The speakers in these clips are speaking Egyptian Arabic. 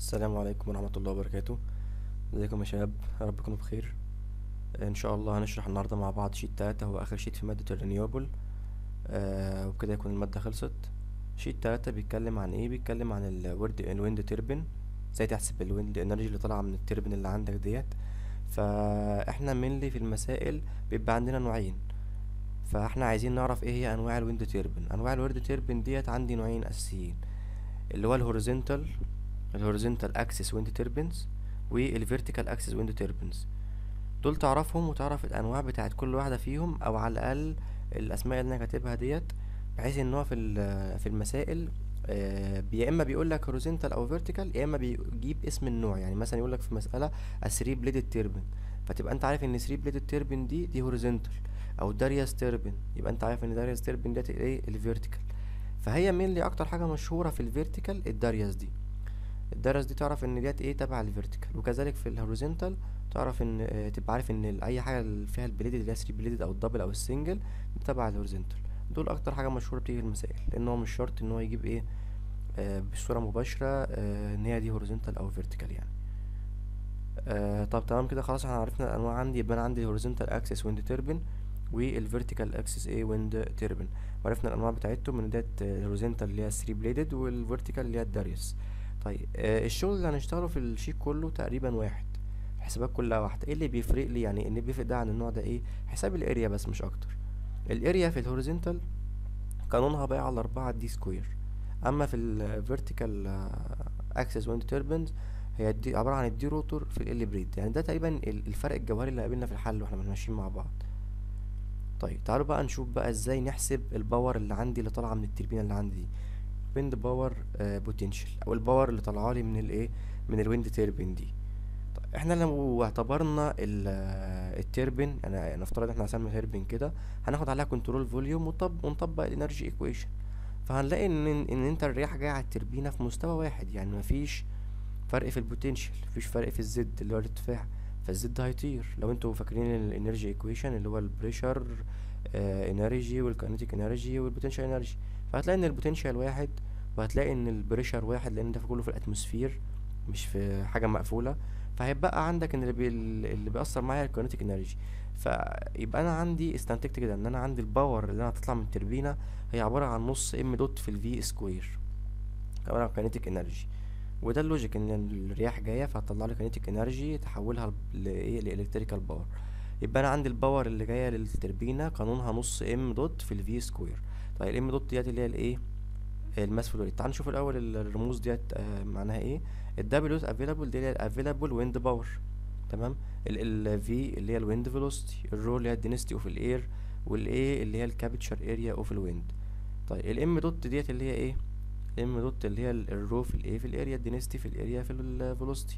السلام عليكم ورحمة الله وبركاته ازيكم يا شباب يا رب تكونوا بخير ان شاء الله هنشرح النهاردة مع بعض شيت تلاتة هو اخر شيت في مادة الرينيوبل آه وبكده يكون المادة خلصت شيت تلاتة بيتكلم عن ايه بيتكلم عن الورد الويند تيربين ازاي تحسب الويند انرجي اللي طالعة من التيربين اللي عندك ديت فاحنا mainly في المسائل بيبقى عندنا نوعين فاحنا عايزين نعرف ايه هي انواع الويند تيربين انواع الويند تيربين ديت عندي نوعين اساسيين اللي هو الهوريزونتال الهوريزونتال اكسس ويند تيربينز والفيرتيكال اكسس ويند تيربينز دول تعرفهم وتعرف الانواع بتاعت كل واحده فيهم او على الاقل الاسماء اللي انا كاتبها ديت بحيث ان هو في ال- في المسائل آه، يا اما بيقول لك هوريزونتال او فيرتيكال يا اما بيجيب اسم النوع يعني مثلا يقول لك في مساله 3 بليدد تيربين فتبقى انت عارف ان 3 بليدد تيربين دي دي هوريزونتال او دارياس تيربين يبقى انت عارف ان دارياس تيربين ديت ايه الفيرتيكال فهي مين اكتر حاجه مشهوره في الفيرتيكال الدارياس دي الدرس دي تعرف ان ديت ايه تبع الفيرتيكال وكذلك في الهوريزونتال تعرف ان آه، تبقى عارف ان ال- اي حاجه اللي فيها البليدد اللي هي 3 بليدد او الدبل او السنجل دي تبع الهوريزونتال دول اكتر حاجه مشهوره بتيجي في المسائل لان هو مش شرط ان هو يجيب ايه آه بصوره مباشره آه ان هي دي هوريزونتال او فيرتيكال يعني آه طب تمام كده خلاص احنا عرفنا الانواع عندي يبقى انا عندي الهوريزونتال اكسس ويند تيربين والفيرتيكال اكسس ايه ويند تيربين وعرفنا الانواع بتاعتهم ان ديت الهوريزونتال اللي هي 3 بليدد والفيرتيكال اللي هي الداريوس طيب آه الشغل اللي هنشتغله في الشيت كله تقريبا واحد الحسابات كلها واحدة ايه اللي بيفرق لي يعني اللي بيفرق ده عن النوع ده ايه حساب الاريا بس مش اكتر الاريا في الهوريزونتال قانونها بقى على أربعة دي سكوير اما في الفيرتيكال اكسس ويند تيربينز هي دي عبارة عن الدي روتور في ال بريد يعني ده تقريبا ال- الفرق الجوهري اللي قابلنا في الحل واحنا ماشيين مع بعض طيب تعالوا بقى نشوف بقى ازاي نحسب الباور اللي عندي اللي طالعه من التربينه اللي عندي دي ويند باور بوتنشال او الباور اللي طالعه لي من الايه من الويند تيربين دي طيب احنا لو اعتبرنا ال- آه، التيربين انا نفترض احنا هنسمي تيربين كده هناخد عليها كنترول فوليوم ونطبق ونطبق الانرجي ايكويشن فهنلاقي ان ان انت الرياح جايه على التربينه في مستوى واحد يعني مفيش فرق في البوتنشال مفيش فرق في الزد اللي هو الارتفاع فالزد هيطير لو انتوا فاكرين الانرجي ايكويشن اللي هو البريشر انرجي والكينيتيك انرجي والبوتنشال انرجي فهتلاقي ان البوتنشال واحد وهتلاقي ان البريشر واحد لان ده في كله في الاتموسفير مش في حاجه مقفوله فهيبقى عندك ان اللي, بي اللي بيأثر معايا الكينيتيك انرجي فيبقى انا عندي استنتجت كده ان انا عندي الباور اللي انا هتطلع من التربينه هي عباره عن نص ام دوت في الفي سكوير عباره عن كينيتيك انرجي وده اللوجيك ان الرياح جايه فهتطلع لي كينيتيك انرجي تحولها لايه لالكتريكال باور يبقى انا عندي الباور اللي جايه للتربينه قانونها نص ام دوت في الفي سكوير طيب الام دوت ديت اللي هي الايه الماس فلو ريت تعال نشوف الاول ال- الرموز ديت آه معناها ايه الدبليو افيلابل دي اللي هي الافيلابل ويند باور تمام ال في اللي هي الويند فيلوسيتي الرو اللي هي الدينستي اوف الاير والاي اللي هي الكابتشر اريا اوف الويند طيب الام دوت ديت اللي هي ايه الام دوت اللي هي ال- الرو في الايه في الاريا الدينستي في الاريا في الفيلوسيتي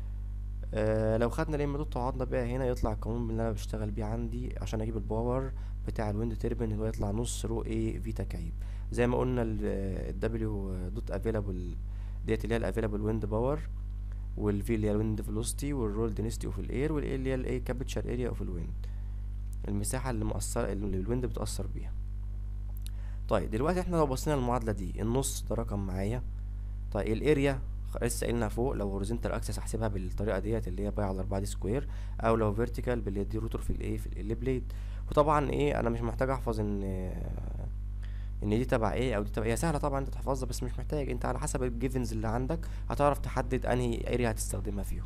آه لو خدنا الام دوت وقعدنا بقى هنا يطلع القانون اللي انا بشتغل بيه عندي عشان اجيب الباور بتاع الويند تيربين اللي هو يطلع نص رو اي في تكعيب زي ما قلنا الدبليو دوت افيلابل ديت اللي هي الافيلابل ويند باور والفي اللي هي الويند فيلوسيتي والرول دينستي اوف الاير والاي اللي هي الايه كابتشر اريا اوف الويند المساحه اللي مؤثره اللي الويند بتاثر بيها طيب دلوقتي احنا لو بصينا للمعادله دي النص ده رقم معايا طيب الاريا خ- لسه قايلنا فوق لو هوريزونتال اكسس هحسبها بالطريقه ديت اللي هي باي على 4 دي سكوير او لو فيرتيكال باللي دي روتور في الايه في ال بليد وطبعا ايه انا مش محتاج احفظ ان ان دي تبع ايه او دي تبع هي سهله طبعا انت تحفظها بس مش محتاج انت على حسب الجيفنز اللي عندك هتعرف تحدد انهي اريا هتستخدمها فيهم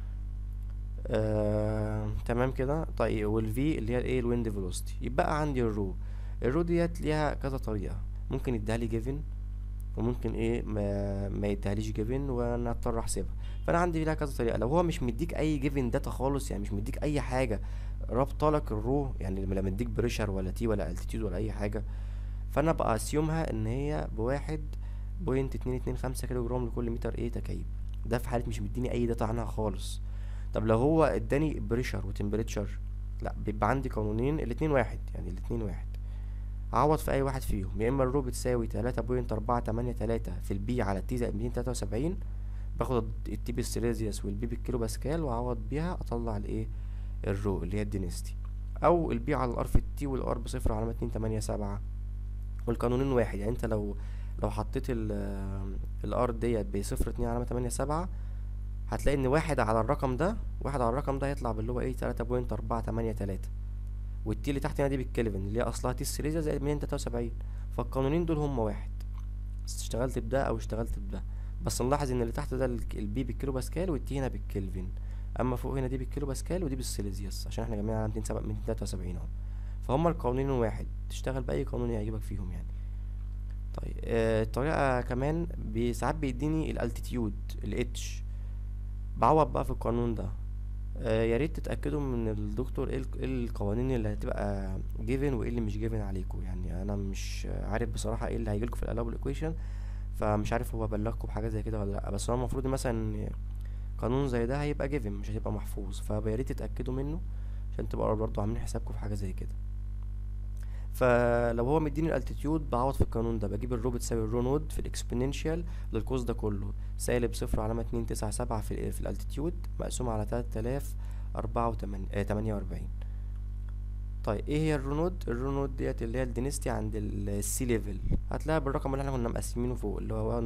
آه، تمام كده طيب والفي اللي هي الايه الويند فيلوسيتي يبقى عندي الرو الرو ديت ليها كذا طريقه ممكن يديها لي جيفن وممكن ايه ما ما يديهاليش جيفن وانا اضطر احسبها فانا عندي لها كذا طريقه لو هو مش مديك اي جيفن داتا خالص يعني مش مديك اي حاجه رابطه لك الرو يعني لما مديك بريشر ولا تي ولا التيتيود ولا اي حاجه فانا بقى اسيومها ان هي بواحد بوينت اتنين اتنين خمسة كيلو جرام لكل متر ايه تكعيب ده في حالة مش مديني اي داتا عنها خالص طب لو هو اداني بريشر وتمبريتشر لا بيبقى عندي قانونين الاتنين واحد يعني الاتنين واحد اعوض في اي واحد فيهم يا اما الرو بتساوي تلاتة بوينت اربعة تمانية تلاتة في البي على التي زائد ميتين تلاتة وسبعين باخد التي بالسيليزيوس والبي بالكيلو باسكال واعوض بيها اطلع الايه الرو اللي هي الدينستي او البي على الار في التي والار بصفر علامة اتنين تمانية سبعة والقانونين واحد يعني انت لو لو حطيت ال الار ديت بصفر اتنين علامة تمانية سبعة هتلاقي ان واحد على الرقم ده واحد على الرقم ده هيطلع باللي هو ايه تلاتة بوينت اربعة تمانية تلاتة والتي اللي تحت هنا دي بالكلفن اللي هي اصلها تي سيليزيا زائد ميتين تلاتة وسبعين فالقانونين دول هما واحد اشتغلت بده او اشتغلت بده بس نلاحظ ان اللي تحت ده البي بالكيلو باسكال والتي هنا بالكلفن اما فوق هنا دي بالكيلو باسكال ودي بالسيليزيوس عشان احنا جايبين على 273 اهو فهم القوانين واحد تشتغل باي قانون يعجبك فيهم يعني طيب آه الطريقه كمان بي- ساعات بيديني الالتيتيود الاتش بعوض بقى في القانون ده آه يا ريت تتاكدوا من الدكتور ايه الق- إيه القوانين اللي هتبقى جيفن وايه اللي مش جيفن عليكم يعني انا مش عارف بصراحه ايه اللي هيجيلكوا في الالابل ايكويشن فمش عارف هو بلغكم بحاجه زي كده ولا لا بس هو المفروض مثلا قانون زي ده هيبقى جيفن مش هيبقى محفوظ فيا ريت تتاكدوا منه عشان تبقوا برضه عاملين حسابكم في حاجه زي كده فلو هو مديني الالتيتيود بعوض في القانون ده بجيب الرو بتساوي الرو نود في الاكسبوننشال للقوس ده كله سالب صفر علامة اتنين تسعة سبعة في ال في الالتيتيود مقسوم على تلات آلاف أربعة وتمانية تمانية وأربعين طيب ايه هي الرو نود الرو نود ديت اللي هي الدينستي عند السي ليفل هتلاقيها بالرقم اللي احنا كنا مقسمينه فوق اللي هو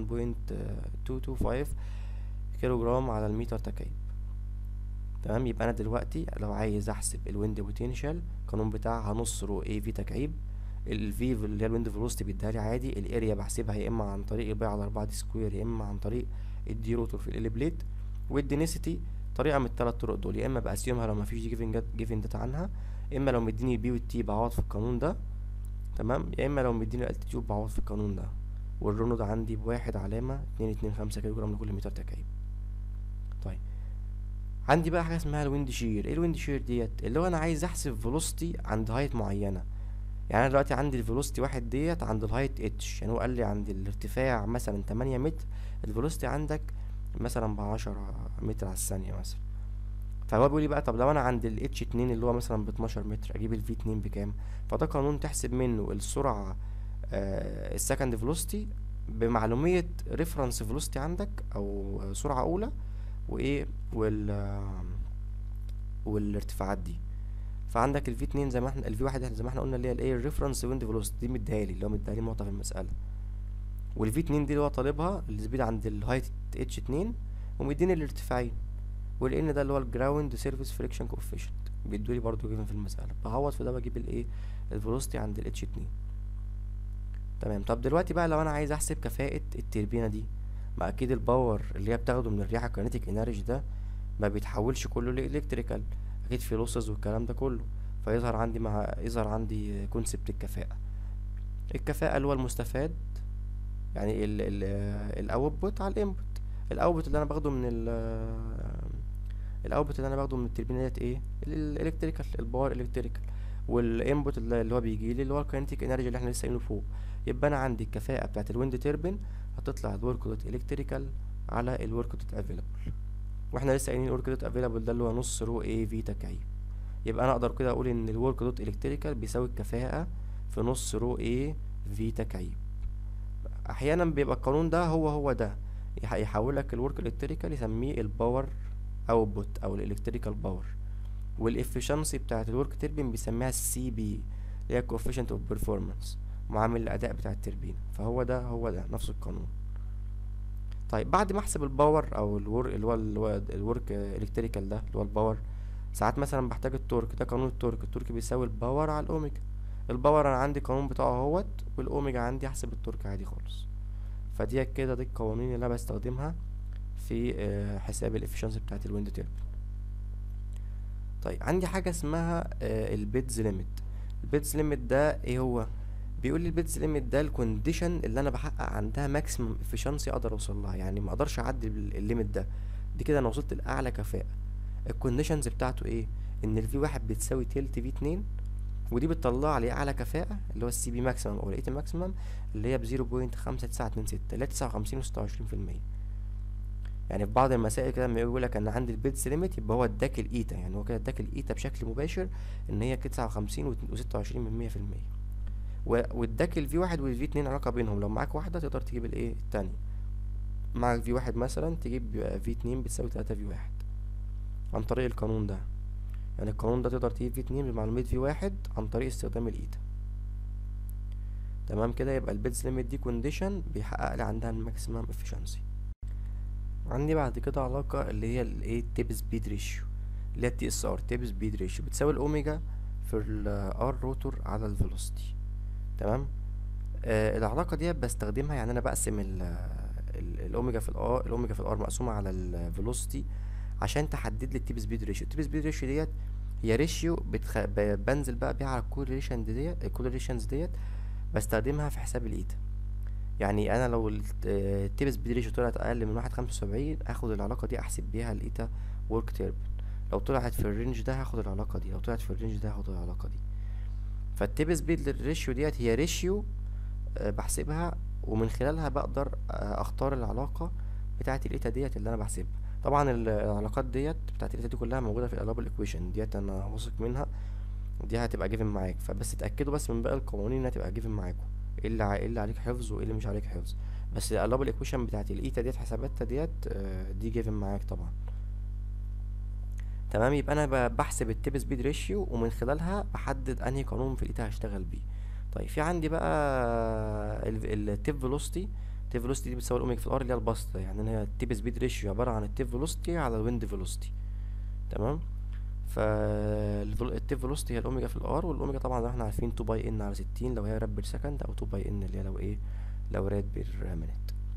1.225 كيلو جرام على المتر تكعيب تمام يبقى انا دلوقتي لو عايز احسب الويند بوتنشال القانون بتاعها نص رو اي في تكعيب الفي اللي هي الويند فيلوسيتي بيديها لي عادي الاريا بحسبها يا اما عن طريق الباي على 4 دي سكوير يا اما عن طريق الدي روتور في ال بليت والدينيسيتي طريقه من الثلاث طرق دول يا اما بقسمها لو مفيش جيفن جيفن داتا عنها اما لو مديني البي والتي بعوض في القانون ده تمام يا اما لو مديني الالتيتيود بعوض في القانون ده والرونود عندي بواحد علامة اتنين اتنين خمسة كيلو جرام لكل متر تكعيب طيب عندي بقى حاجة اسمها الويند شير ايه الويند شير ديت اللي هو انا عايز احسب فيلوسيتي عند هايت معينة يعني انا دلوقتي عندي الفيلوسيتي واحد ديت عند الهايت اتش يعني هو قال لي عند الارتفاع مثلا تمانية متر الفيلوسيتي عندك مثلا بعشرة متر على الثانية مثلا فهو بيقول لي بقى طب لو انا عند ال اتش اتنين اللي هو مثلا ب 12 متر اجيب ال في اتنين بكام فده قانون تحسب منه السرعة آه السكند فيلوسيتي بمعلومية ريفرنس فيلوسيتي عندك او سرعة اولى وايه وال آه، والارتفاعات دي فعندك ال في اتنين زي ما احنا ال في واحد احنا زي ما احنا قلنا اللي هي الايه الريفرنس ويند فيلوسيتي دي مديها لي اللي هو مديها لي نقطة في المسألة والفي اتنين دي اللي هو طالبها السبيد عند الهايت اتش اتنين ومديني الارتفاعين والان ده اللي هو الجراوند سيرفيس فريكشن كوفيشنت بيدولي برضو جيفن في المسألة بعوض في ده بجيب الايه الفيلوسيتي عند الاتش اتنين تمام طب دلوقتي بقى لو انا عايز احسب كفاءة التربينة دي ما اكيد الباور اللي هي بتاخده من الرياح الكينيتيك انرجي ده ما بيتحولش كله لالكتريكال اكيد في لوسز والكلام ده كله فيظهر عندي مع يظهر عندي كونسبت الكفاءة الكفاءة اللي هو المستفاد يعني ال ال الاوتبوت على الانبوت الاوتبوت اللي انا باخده من ال الاوتبوت اللي انا باخده من التربينه ديت ايه الالكتريكال الباور الكتريكال والانبوت اللي اللي هو بيجي لي اللي هو الكينيتيك انرجي اللي احنا لسه قايلينه فوق يبقى انا عندي الكفاءه بتاعه الويند تيربين هتطلع الورك دوت الكتريكال على الورك دوت افيلابل واحنا لسه قايلين الورك دوت افيلابل ده اللي هو نص رو اي في تكعيب يبقى انا اقدر كده اقول ان الورك دوت الكتريكال بيساوي الكفاءه في نص رو اي في تكعيب احيانا بيبقى القانون ده هو هو ده يح- يحول لك الورك الكتريكال يسميه الباور اوتبوت او الالكتريكال باور والافشنسي بتاعت الورك تيربين بيسميها السي بي اللي هي coefficient اوف بيرفورمانس معامل الاداء بتاع التربين فهو ده هو ده نفس القانون طيب بعد ما احسب الباور او الور اللي هو اللي هو الورك الكتريكال ده اللي هو الباور ساعات مثلا بحتاج التورك ده قانون التورك التورك بيساوي الباور على الاوميجا الباور انا عندي قانون بتاعه اهوت والاوميجا عندي احسب التورك عادي خالص فدي كده دي القوانين اللي انا بستخدمها في آه، حساب الافشنسي بتاعت الويند تيربين طيب عندي حاجه اسمها البيدز ليميت البيدز ليميت ده ايه هو بيقول لي البيدز ليميت ده الكونديشن اللي انا بحقق عندها ماكسيمم افشنسي اقدر اوصل لها يعني ما اقدرش اعدي ال- الليميت ده دي كده انا وصلت لاعلى كفاءه الكونديشنز بتاعته ايه ان الفي واحد بتساوي تلت في اتنين ودي بتطلع لي اعلى كفاءه اللي هو السي بي ماكسيمم او الاي تي ماكسيمم اللي هي بزيرو بوينت خمسة تسعة اتنين ستة اللي هي تسعة وخمسين وستة وعشرين في المية يعني في بعض المسائل كده لما يقول لك انا عندي البيدز ليميت يبقى هو اداك الايتا يعني هو كده اداك الايتا بشكل مباشر ان هي كده تسعة وخمسين وستة وعشرين من مية في المية و- واداك الفي واحد والفي اتنين علاقة بينهم لو معاك واحدة تقدر تجيب الايه التانية معاك في واحد مثلا تجيب في اتنين بتساوي تلاتة في واحد عن طريق القانون ده يعني القانون ده تقدر تجيب في اتنين بمعلومية في واحد عن طريق استخدام الايتا تمام كده يبقى البيتز ليميت دي كونديشن بيحقق لي عندها الماكسيمم افشنسي عندي بعد كده علاقة اللي هي الايه تيب سبيد ريشيو اللي هي التي اس ار تيب سبيد ريشيو بتساوي الاوميجا في الار روتور على الفيلوسيتي تمام آه العلاقة دي بستخدمها يعني انا بقسم ال ال- الاوميجا في الار الاوميجا في الار مقسومة على الفيلوسيتي عشان تحدد لي التيب سبيد ريشيو التيب سبيد ريشيو ديت هي ريشيو بتخ... ب- بنزل بقى بيها على الكورليشن ديت الكورليشنز ديت بستخدمها في حساب الايتا يعني انا لو التيب سبيد ريشيو طلعت اقل من واحد خمسة وسبعين اخد العلاقة دي احسب بيها الايتا ورك تيربن لو طلعت في الرينج ده هاخد العلاقة دي لو طلعت في الرينج ده هاخد العلاقة دي فالتيب سبيد ريشيو ديت هي ريشيو آه، بحسبها ومن خلالها بقدر آه، اختار العلاقة بتاعة الايتا ديت اللي انا بحسبها طبعا ال- العلاقات ديت بتاعة الايتا دي كلها موجودة في الالابل ايكويشن ديت انا واثق منها دي هتبقى جيفن معاك فبس اتاكدوا بس من باقي القوانين انها تبقى جيفن معاكم ايه اللي ع- ايه اللي عليك حفظ وايه اللي مش عليك حفظ بس الالابل ايكويشن بتاعت الايتا ديت حساباتها ديت آه، دي جيفن معاك طبعا تمام يبقى انا ب- بحسب التيب سبيد ريشيو ومن خلالها بحدد انهي قانون في الايتا هشتغل بيه طيب في عندي بقى التيب فيلوسيتي التيب فيلوسيتي دي بتساوي الاوميجا في الار اللي هي البسط يعني هي التيب سبيد ريشيو عباره عن التيب فيلوسيتي على الويند فيلوسيتي تمام فالتيب فيلوسيتي هي الاوميجا في الار والاوميجا طبعا زي ما احنا عارفين 2 باي ان على 60 لو هي راب بير سكند او 2 باي ان اللي هي لو ايه لو راد بير مينت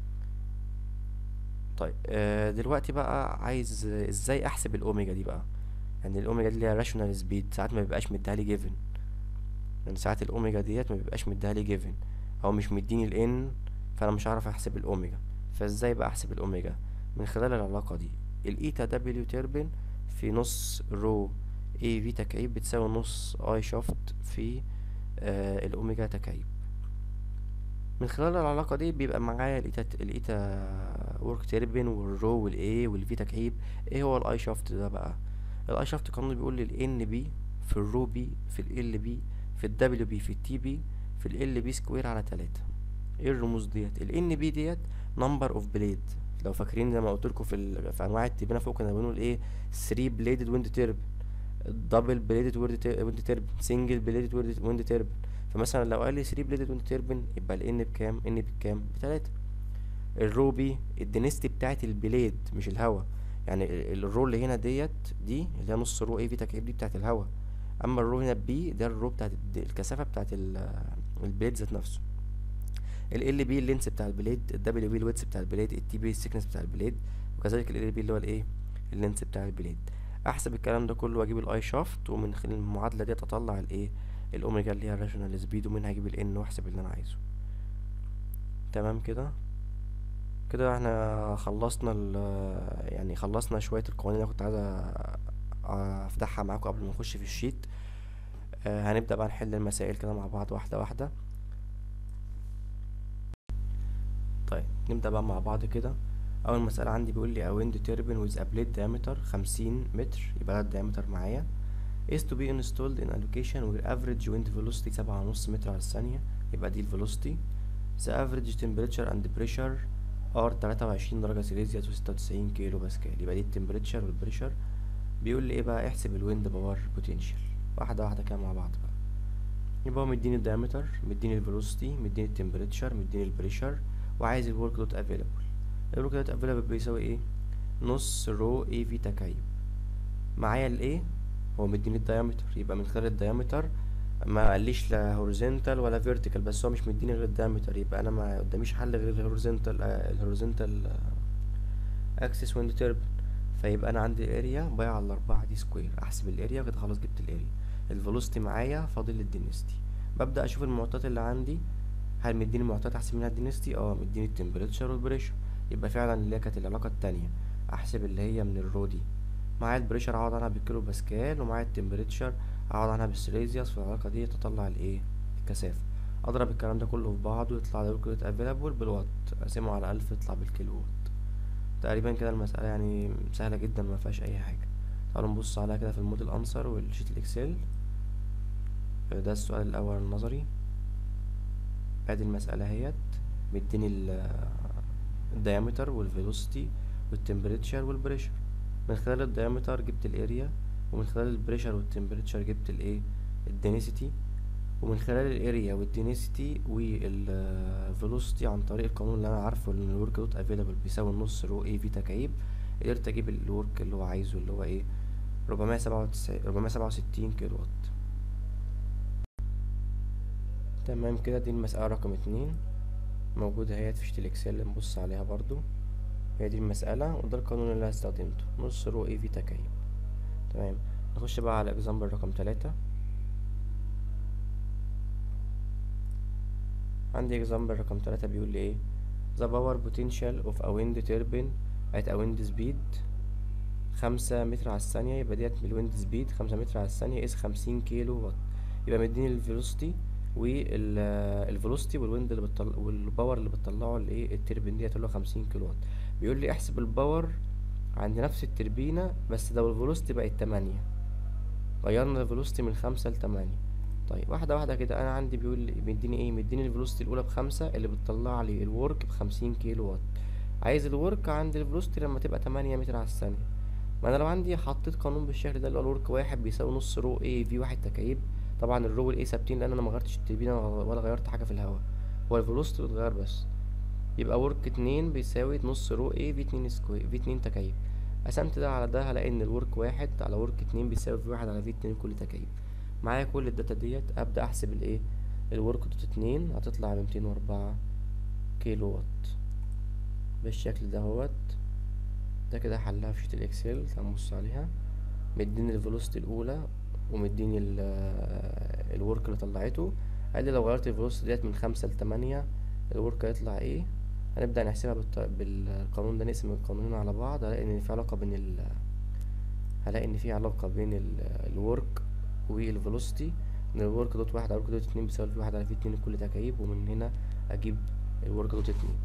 طيب آه دلوقتي بقى عايز آه، ازاي احسب الاوميجا دي بقى يعني الاوميجا دي اللي هي راشونال سبيد ساعات ما بيبقاش مديها لي جيفن يعني ساعات الاوميجا ديت ما بيبقاش مديها لي جيفن او مش مديني الان فانا مش هعرف احسب الاوميجا فازاي بقى احسب الاوميجا من خلال العلاقه دي الايتا دبليو تربن في نص رو اي في تكعيب بتساوي نص اي شافت في آه الاوميجا تكعيب من خلال العلاقة دي بيبقى معايا الايتا الايتا ورك تيربين والرو والاي والفي تكعيب ايه هو الاي شافت ده بقى الاي شافت قانون بيقول لي الان بي في الرو بي في ال بي في الدبليو بي في التي بي في ال بي سكوير على تلاتة ايه الرموز ديت الان بي ديت نمبر اوف بليد لو فاكرين زي ما قلت لكم في, ال... في انواع التبانه فوق كنا بنقول ايه 3 بليدد ويند تيربن دبل بليدد ويند تيربن سنجل بليدد ويند تيربن فمثلا لو قال لي 3 بليدد ويند تيربن يبقى الان بكام ان بكام بتلاتة الروبي الدنستي بتاعت البليد مش الهوا يعني ال- الرو اللي هنا ديت دي اللي هي نص رو اي في تكعيب دي بتاعت الهوا اما الرو هنا بي ده الرو بتاعت الد- الكثافه بتاعت ال- البليد ذات نفسه ال بي اللينس بتاع البليد الدبليو بي الويدث بتاع البليد التي بي السكنس بتاع البليد وكذلك ال بي اللي هو الايه اللينس بتاع البليد احسب الكلام ده كله واجيب الاي شافت ومن خلال المعادله ديت اطلع الايه الاوميجا اللي هي الراشونال سبيد ومنها اجيب الان واحسب اللي انا عايزه تمام كده كده احنا خلصنا ال يعني خلصنا شويه القوانين اللي أنا كنت عايز أ- افتحها معاكم قبل ما نخش في الشيت آه هنبدا بقى نحل المسائل كده مع بعض واحده واحده طيب نبدأ بقى مع بعض كده أول مسألة عندي بيقول لي a wind turbine with a blade diameter 50 متر يبقى ده الدايمتر معايا is to be installed in a location where average wind velocity سبعة ونص متر على الثانية يبقى دي ال velocity the average temperature and pressure are 23 درجة سيليزيوس و 96 كيلو باسكال يبقى دي التمبريتشر والبريشر بيقول لي ايه بقى احسب الويند باور بوتنشال واحدة واحدة كده مع بعض بقى يبقى هو مديني الدايمتر مديني الفيلوسيتي مديني التمبريتشر مديني البريشر وعايز الورك دوت افيلابل الورك دوت افيلابل بيساوي ايه نص رو اي في تكعيب معايا الايه هو مديني الدايمتر يبقى من خلال الدايمتر ما قاليش لا هوريزونتال ولا فيرتيكال بس هو مش مديني غير الدايمتر يبقى انا ما قداميش حل غير الهوريزونتال الهوريزونتال اكسس ويند تيربن فيبقى انا عندي الاريا باي على الاربعة دي سكوير احسب الاريا كده خلاص جبت الاريا الفيلوسيتي معايا فاضل الدينستي ببدأ اشوف المعطيات اللي عندي هل مديني معطيات احسب منها الدينستي اه مديني التمبريتشر والبريشر يبقى فعلا اللي هي كانت العلاقة التانية احسب اللي هي من الرو دي معايا البريشر اعوض عنها بالكيلو باسكال ومعايا التمبريتشر اعوض عنها بالسيليزيوس في العلاقة دي تطلع الايه الكثافة اضرب الكلام ده كله في بعضه يطلع لي الكلوت افيلابل بالوات اقسمه على الف يطلع بالكيلو وات تقريبا كده المسألة يعني سهلة جدا ما فيهاش اي حاجة تعالوا نبص عليها كده في الموديل انسر والشيت الاكسل ده السؤال الاول النظري ادي المسألة اهيت مديني ال الديامتر والفيلوسيتي والتمبريتشر والبريشر من خلال الديامتر جبت الاريا ومن خلال البريشر والتمبريتشر جبت الايه الدنسيتي ومن خلال الاريا والدينيسيتي والفيلوسيتي عن طريق القانون اللي انا عارفه ان الورك دوت افيلابل بيساوي النص رو اي في تكعيب قدرت اجيب الورك اللي هو عايزه اللي هو ايه ربعمية سبعة وتسعين ربعمية سبعة وستين كيلو وات تمام كده دي المسألة رقم اتنين موجودة اهيت في شيت الاكسل نبص عليها برضو هي دي المسألة وده القانون اللي انا استخدمته نص رو اي في تكعيب تمام نخش بقى على اكزامبل رقم تلاتة عندي اكزامبل رقم تلاتة بيقول لي ايه the power potential of a wind turbine at a wind speed خمسة متر على الثانية يبقى ديت بالويند سبيد خمسة متر على الثانية اس خمسين كيلو وات يبقى مديني الفيلوسيتي والفيلوسيتي والويند اللي بتطلع والباور اللي بتطلعه الايه التربين ديت اللي هو خمسين كيلو وات بيقول لي احسب الباور عند نفس التربينة بس لو الفيلوسيتي بقت تمانية غيرنا الفيلوسيتي من خمسة لتمانية طيب واحدة واحدة كده أنا عندي بيقول لي مديني إيه مديني الفيلوسيتي الأولى بخمسة اللي بتطلع لي الورك بخمسين كيلو وات عايز الورك عند الفيلوسيتي لما تبقى تمانية متر على الثانية ما أنا لو عندي حطيت قانون بالشكل ده اللي هو الورك واحد بيساوي نص رو اي في واحد تكعيب طبعا الرو والاي ثابتين لأن أنا ما غيرتش التربينة ولا غيرت حاجة في الهواء هو الفيلوسيتي بتتغير بس يبقى ورك اتنين بيساوي نص رو اي في اتنين سكوير في اتنين تكعيب قسمت ده على ده هلاقي ان الورك واحد على ورك اتنين بيساوي في واحد على في اتنين كل تكعيب معايا كل الداتا ديت ابدا احسب الايه الورك دوت اتنين هتطلع بميتين واربعة كيلو وات بالشكل ده هوت ده كده حلها في شيت الاكسل هنبص عليها مديني الفيلوسيتي الاولى ومديني الورك اللي طلعته قال لي لو غيرت الفيلوسيتي ديت من خمسة لتمانية الورك هيطلع ايه هنبدأ نحسبها بالط... بالقانون ده نقسم القانونين على بعض هلاقي ان في علاقة بين ال هلاقي ان في علاقة بين ال... الورك والفيلوسيتي ان الورك دوت واحد على الورك دوت اتنين بيساوي في واحد على في اتنين كل تكعيب ومن هنا اجيب الورك دوت اتنين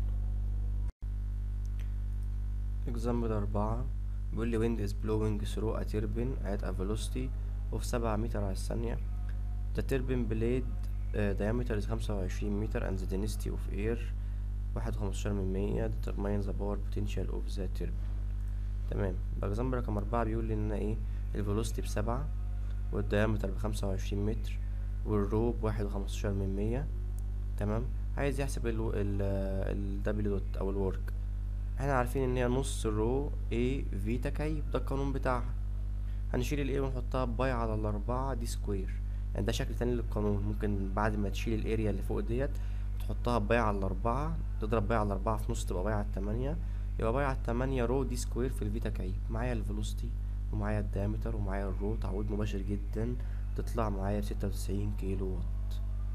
example أربعة بيقول لي wind is blowing through a turbine at a velocity of سبعة متر على الثانية the turbine blade uh, diameter is خمسة وعشرين متر and the density of air واحد وخمستاشر من مية determine the power potential of the turbine تمام الاكزامبل رقم أربعة بيقول لي إن أيه الفيلوسيتي بسبعة والديامتر بخمسة وعشرين متر والرو بواحد وخمستاشر من مية تمام عايز يحسب ال ال W دوت أو الورك احنا عارفين ان هي نص رو A في تكعيب ده القانون بتاعها هنشيل ال A ونحطها باي على الأربعة دي سكوير يعني ده شكل تاني للقانون ممكن بعد ما تشيل الاريا اللي فوق ديت تحطها باي على الأربعة تضرب باي على الأربعة في نص تبقى باي على التمانية يبقى باي على التمانية رو دي سكوير في الفي تكعيب معايا الفيلوسيتي ومعايا الدايمتر ومعايا الرو تعويض مباشر جدا تطلع معايا بستة وتسعين كيلو وات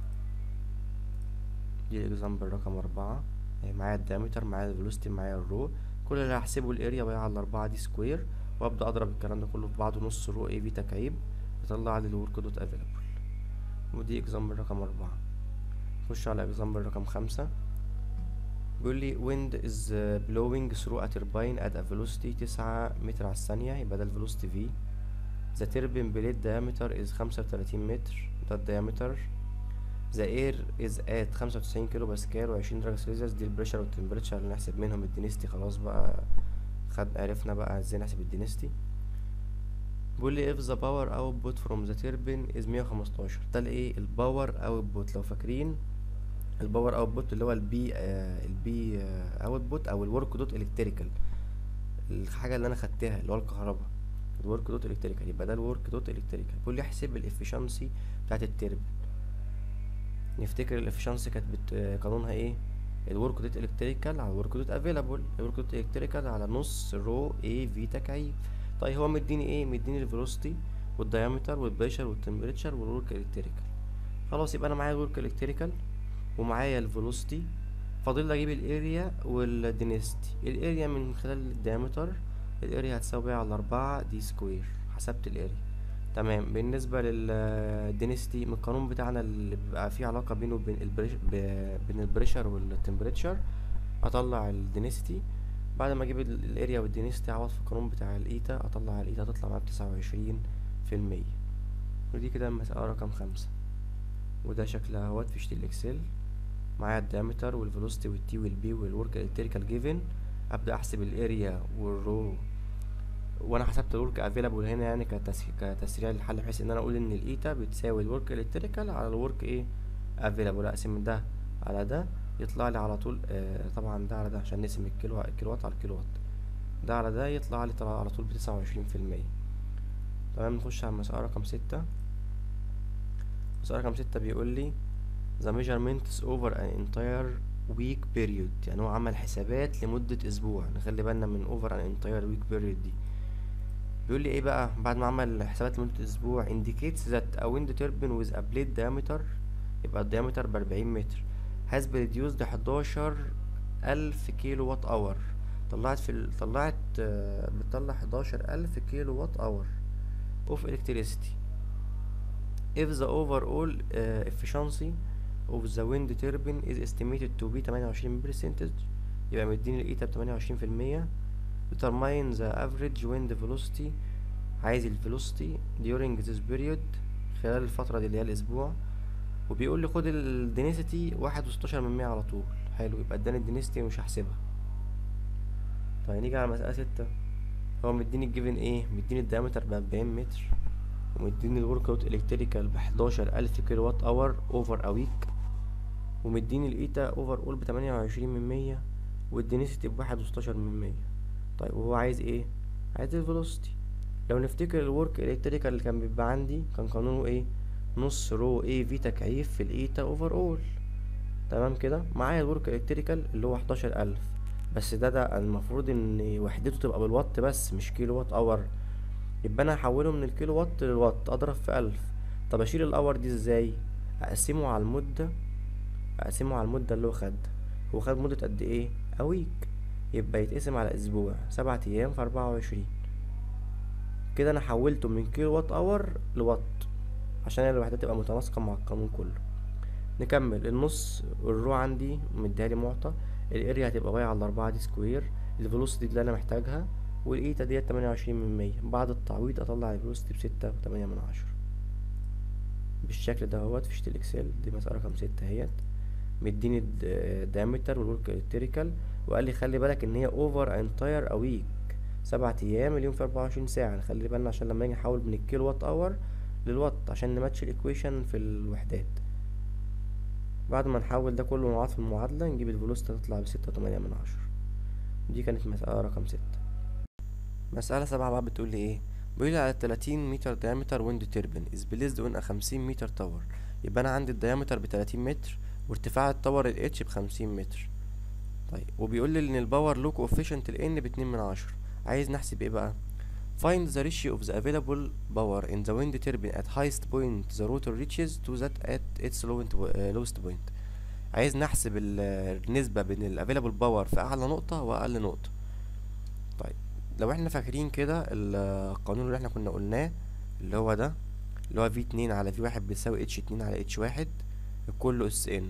دي الاكزامبل رقم أربعة معايا الدايمتر معايا الفيلوسيتي معايا الرو كل اللي هحسبه الاريا باي على الأربعة دي سكوير وابدا اضرب الكلام ده كله في بعضه نص رو اي في تكعيب يطلع لي الورك دوت افيلابل ودي اكزامبل رقم أربعة نخش على اكزامبل رقم خمسة بيقول لي wind is blowing through a turbine at a velocity تسعة متر على الثانية يبقى ده الفيلوسيتي في the turbine blade diameter is خمسة وتلاتين متر ده الديامتر the air is at خمسة وتسعين كيلو باسكال وعشرين درجة سلسيوس دي البريشر والتمبريتشر اللي نحسب منهم الدينستي خلاص بقى خد عرفنا بقى ازاي نحسب الدينستي بيقول لي if the power output from the turbine is مية وخمستاشر ده الايه الباور output لو فاكرين الباور اوتبوت اللي هو البي آه البي اوتبوت او الورك دوت الكتريكال الحاجه اللي انا خدتها اللي هو الكهرباء الورك دوت الكتريكال يبقى ده الورك دوت الكتريكال بيقول لي احسب الافشنسي بتاعت التربين نفتكر الافشنسي كانت بت... قانونها ايه الورك دوت الكتريكال على الورك دوت افيلابل الورك دوت الكتريكال على نص رو اي في تكعيب طيب هو مديني ايه مديني الفيلوسيتي والدايمتر والبريشر والتمبريتشر والورك الكتريكال خلاص يبقى انا معايا الورك الكتريكال ومعايا الفيلوسيتي فاضل لي اجيب الاريا والدينستي الاريا من خلال الديامتر الاريا هتساوي على أربعة دي سكوير حسبت الاريا تمام بالنسبة للدينستي من القانون بتاعنا اللي بيبقى فيه علاقة بينه وبين البريشر بين البريشر والتمبريتشر اطلع الدينستي بعد ما اجيب الاريا والدينستي اعوض في القانون بتاع الايتا اطلع الايتا تطلع معايا بتسعة وعشرين في المية ودي كده المسألة رقم خمسة وده شكلها اهوت في شيت الاكسل معايا الدايمتر والفيلوسيتي والتي والبي والورك الكتريكال جيفن ابدا احسب الاريا والرو وانا حسبت الورك افيلابل هنا يعني كتس... كتسريع للحل بحيث ان انا اقول ان الايتا بتساوي الورك الكتريكال على الورك ايه افيلابل اقسم ده على ده يطلع لي على طول آه طبعا ده على ده عشان نقسم الكيلو الكيلوات على الكيلوات ده على ده يطلع لي طلع على طول بتسعة وعشرين في المية تمام نخش على المسألة رقم ستة المسألة رقم ستة بيقول لي the measurements over an entire week period يعني هو عمل حسابات لمدة أسبوع نخلي بالنا من over an entire week period دي بيقول لي ايه بقى بعد ما عمل حسابات لمدة أسبوع indicates that a wind turbine with a blade diameter يبقى الديامتر بأربعين متر has been reduced حداشر ألف كيلو وات أور طلعت في ال... طلعت آه، بتطلع حداشر ألف كيلو وات أور of electricity if the overall uh, efficiency of the wind turbine is estimated to be 28% يبقى مديني الإيتا بتمانية وعشرين في المية determine the average wind velocity عايز ال velocity during this period خلال الفترة دي اللي هي الأسبوع وبيقول لي خد ال density واحد وستاشر من مية على طول حلو يبقى اداني ال density مش هحسبها طيب نيجي على مسألة ستة هو مديني الجيفن ايه مديني الديامتر بأربعين متر ومديني الورك اوت الكتريكال بحداشر ألف كيلو وات اور اوفر ا ويك ومديني الايتا اوفر اول بتمانية وعشرين من مية والدينيسيتي بواحد وستاشر من مية طيب وهو عايز ايه عايز الفيلوسيتي لو نفتكر الورك الكتريكال اللي كان بيبقى عندي كان قانونه ايه نص رو اي في تكعيف في الايتا اوفر اول تمام كده معايا الورك الكتريكال اللي هو حداشر ألف بس ده ده المفروض ان وحدته تبقى بالوات بس مش كيلو وات اور يبقى انا هحوله من الكيلو وات للوات اضرب في ألف طب اشيل الاور دي ازاي اقسمه على المدة اقسمه على المدة اللي هو خدها هو خد مدة قد ايه اويك يبقى يتقسم على اسبوع سبعة ايام في اربعة وعشرين كده انا حولته من كيلو وات اور لوات عشان الوحدات تبقى متناسقة مع القانون كله نكمل النص الرو عندي مديهالي معطى الاريا هتبقى بايع على الاربعة دي سكوير الفيلوسيتي اللي انا محتاجها والايتا ديت تمانية وعشرين من مية بعد التعويض اطلع الفيلوسيتي بستة وتمانية من عشرة بالشكل ده اهوت في شيت الاكسل دي مسألة رقم ستة اهيت مديني الدايمتر والورك الكتريكال وقال لي خلي بالك ان هي اوفر انتاير ا ويك سبعة ايام اليوم في اربعة وعشرين ساعة نخلي بالنا عشان لما نيجي نحول من الكيلو وات اور للوات عشان نماتش الايكويشن في الوحدات بعد ما نحول ده كله نقعد في المعادلة نجيب الفيلوسيتي تطلع بستة وتمانية من عشرة دي كانت مسألة رقم ستة مسألة سبعة بقى بتقول لي ايه بيقول لي على 30 متر diameter wind turbine is placed on a 50 متر تاور يبقى انا عندي الديامتر ب 30 متر وارتفاع التاور ال H ب 50 متر طيب وبيقول لي ان الباور لو coefficient ال N ب 2 من عشرة عايز نحسب ايه بقى find the ratio of the available power in the wind turbine at highest point the rotor reaches to that at its lowest uh, lowest point عايز نحسب ال- النسبة بين ال available power في أعلى نقطة وأقل نقطة طيب لو احنا فاكرين كده ال- القانون اللي احنا كنا قلناه اللي هو ده اللي هو في اتنين على في واحد بيساوي اتش اتنين على اتش واحد الكل اس ان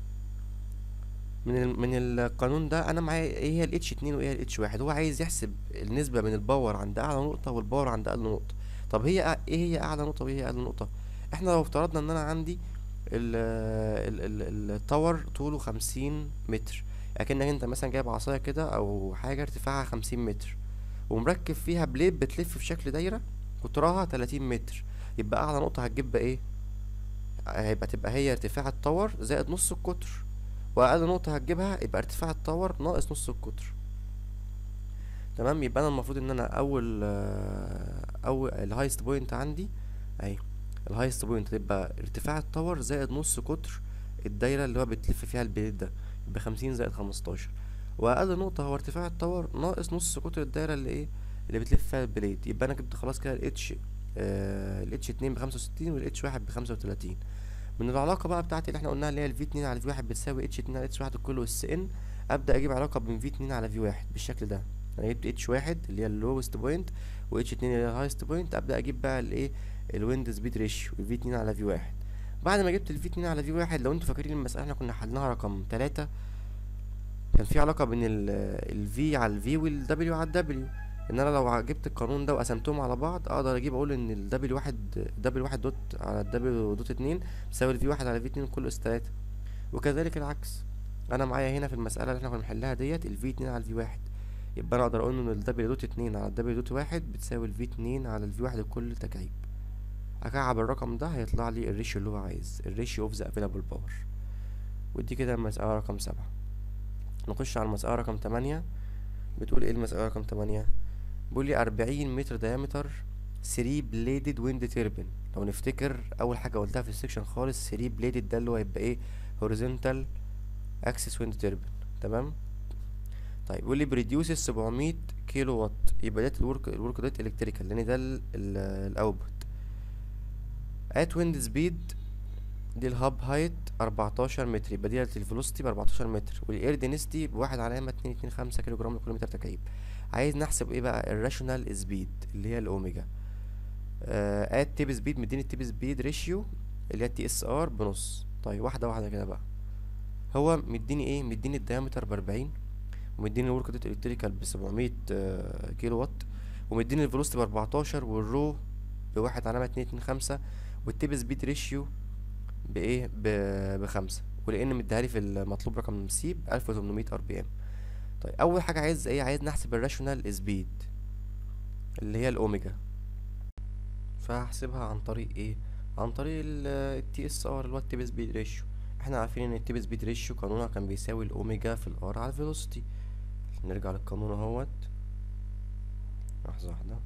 من ال من القانون ده انا معايا ايه هي الاتش اتنين وايه هي الاتش واحد هو عايز يحسب النسبة بين الباور عند اعلى نقطة والباور عند اقل نقطة طب هي أ- ايه هي اعلى نقطة وايه هي اقل نقطة احنا لو افترضنا ان انا عندي ال ال ال التاور طوله خمسين متر اكنك انت مثلا جايب عصاية كده او حاجة ارتفاعها خمسين متر ومركب فيها بليد بتلف في شكل دايرة قطرها تلاتين متر يبقى اعلى نقطة هتجيب بقى ايه هيبقى تبقى هي ارتفاع التاور زائد نص القطر واقل نقطة هتجيبها يبقى ارتفاع التاور ناقص نص القطر تمام يبقى انا المفروض ان انا اول آه، اول الهايست بوينت عندي اهي الهايست بوينت تبقى ارتفاع التاور زائد نص قطر الدايرة اللي هو بتلف فيها البليد ده يبقى خمسين زائد خمستاشر واقل نقطة هو ارتفاع التاور ناقص نص قطر الدايرة اللي ايه اللي بتلف فيها البليد يبقى انا جبت خلاص كده الاتش الاتش اتنين بخمسة وستين والاتش واحد بخمسة وتلاتين من العلاقة بقى بتاعتي اللي احنا قلناها اللي هي الفي اتنين على في واحد بتساوي اتش اتنين على اتش واحد الكل اس ان ابدأ اجيب علاقة بين في اتنين على في واحد بالشكل ده انا جبت اتش واحد اللي هي اللوست بوينت و اتش اتنين اللي هي الهايست بوينت ابدأ اجيب بقى الايه الويند سبيد ريشيو في اتنين على في واحد بعد ما جبت الفي اتنين على في واحد لو انتوا فاكرين المسألة احنا كنا حلناها رقم تلاتة كان في علاقة بين ال الفي على الفي والدبليو على الدبليو ان انا لو جبت القانون ده وقسمتهم على بعض اقدر اجيب اقول ان الدبليو واحد دبليو واحد دوت على الدبليو دوت اتنين بيساوي الفي واحد على في اتنين كل اس تلاتة وكذلك العكس انا معايا هنا في المسألة اللي احنا كنا بنحلها ديت الفي اتنين على الفي واحد يبقى انا اقدر اقول ان الدبليو دوت اتنين على الدبليو دوت واحد بتساوي الفي اتنين على الفي واحد لكل تكعيب اكعب الرقم ده هيطلع لي الريشيو اللي هو عايز الريشيو اوف ذا افيلابل باور ودي كده المسألة رقم سبعة نخش على المسألة رقم تمانية بتقول ايه المسألة رقم تمانية بيقول لي أربعين متر دايمتر 3 بليدد ويند تيربين لو نفتكر اول حاجه قلتها في السكشن خالص 3 بليدد ده اللي هو هيبقى ايه هوريزونتال اكسس ويند تيربين تمام طيب بيقول لي بريديوسز 700 كيلو وات يبقى ده الورك الورك ديت الكتريكال لان ده الاوتبوت ات ويند سبيد دي الهاب هايت 14 متر يبقى دي الفيلوسيتي ب 14 متر والاير دينستي بواحد علامة اتنين اتنين خمسة كيلو جرام لكل متر تكعيب عايز نحسب ايه بقى الراشونال سبيد اللي هي الاوميجا ات تيب سبيد مديني التيب سبيد ريشيو اللي هي التي اس ار بنص طيب واحده واحده كده بقى هو مديني ايه مديني الديامتر بأربعين ومديني الورك دوت الكتريكال بسبعمية كيلو وات ومديني الفيلوسيتي بأربعتاشر والرو بواحد علامة اتنين اتنين خمسة والتيب سبيد ريشيو بايه بخمسة ولان مديهالي في المطلوب رقم سي بألف وتمنمية ار بي ام طيب اول حاجه عايز ايه عايز نحسب الراشونال سبيد اللي هي الاوميجا فهحسبها عن طريق ايه عن طريق التي اس ار اللي هو التيب سبيد ريشيو احنا عارفين ان التيب سبيد ريشيو قانونها كان بيساوي الاوميجا في الار على الفيلوسيتي نرجع للقانون اهوت لحظه واحده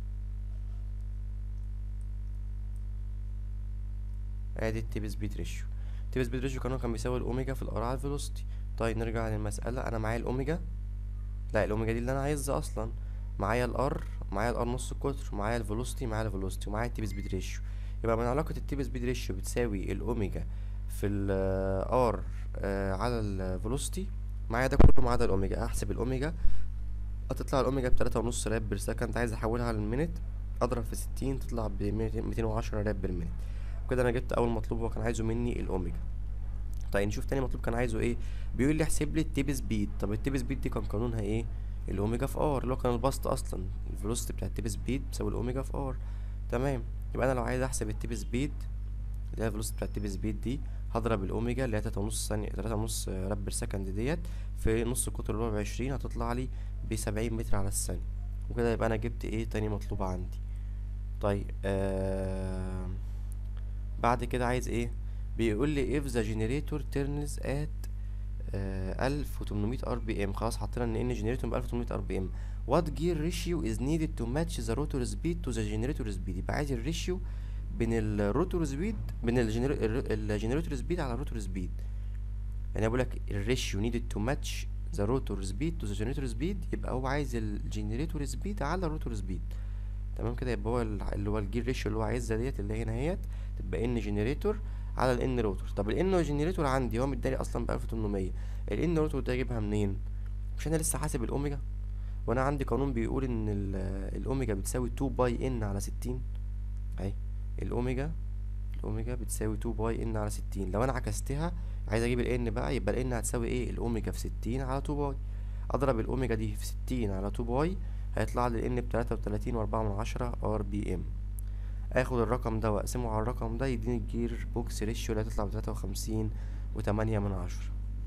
ادي التيب سبيد ريشيو التيب سبيد ريشيو قانونها كان بيساوي الاوميجا في الار على الفيلوسيتي طيب نرجع للمسألة أنا معايا الأوميجا لا الأوميجا دي اللي أنا عايزها أصلا معايا الار معايا الار نص القطر معايا الفيلوسيتي معايا الفيلوسيتي ومعايا التيب سبيد ريشيو يبقى من علاقة التيب سبيد ريشيو بتساوي الأوميجا في الار آه على الفيلوسيتي معايا ده كله ما عدا الأوميجا أحسب الأوميجا هتطلع الأوميجا بتلاتة ونص راب بير سكند عايز أحولها للمينت أضرب في ستين تطلع بميتين وعشرة راب بالمينت كده أنا جبت أول مطلوب هو كان عايزه مني الأوميجا طيب نشوف تاني مطلوب كان عايزه ايه بيقول لي احسب لي التيب سبيد طب التيب سبيد دي كان قانونها ايه الاوميجا في ار اللي هو كان البسط اصلا الفيلوسيتي بتاع التيب سبيد بتساوي الاوميجا في ار تمام يبقى انا لو عايز احسب التيب سبيد اللي هي الفيلوسيتي بتاع التيب سبيد دي هضرب الاوميجا اللي هي تلاتة ونص ثانية تلاتة ونص راب بير سكند ديت في نص القطر اللي هو بعشرين هتطلع لي بسبعين متر على الثانية وكده يبقى انا جبت ايه تاني مطلوب عندي طيب آه بعد كده عايز ايه بيقول لي if the generator turns at ألف وتمنمية ار بي ام خلاص حطينا ان ان جنريتور بألف وتمنمية ار بي ام what gear ratio is needed to match the rotor speed to the generator speed يبقى عايز الريشيو بين الروتور سبيد بين الجنريتور سبيد على الروتور سبيد يعني بقول لك الريشيو needed to match the rotor speed to the generator speed يبقى هو عايز الجنريتور سبيد على الروتور سبيد تمام كده يبقى هو اللي هو الجير ريشيو اللي هو عايزها ديت اللي هنا اهيت تبقى ان جنريتور على الان روتور طب الان جنريتور عندي هو مداني اصلا ب 1800 الان روتور ده اجيبها منين مش انا لسه حاسب الاوميجا وانا عندي قانون بيقول ان الاوميجا بتساوي 2 باي ان على 60 اهي الاوميجا الاوميجا بتساوي 2 باي ان على 60 لو انا عكستها عايز اجيب الان بقى يبقى الان هتساوي ايه الاوميجا في 60 على 2 باي اضرب الاوميجا دي في 60 على 2 باي هيطلع لي الان ب 33 واربعة من عشرة ار بي ام اخد الرقم ده واقسمه على الرقم ده يديني الجير بوكس ريشيو اللي هتطلع بتلاتة وخمسين وتمانية من عشرة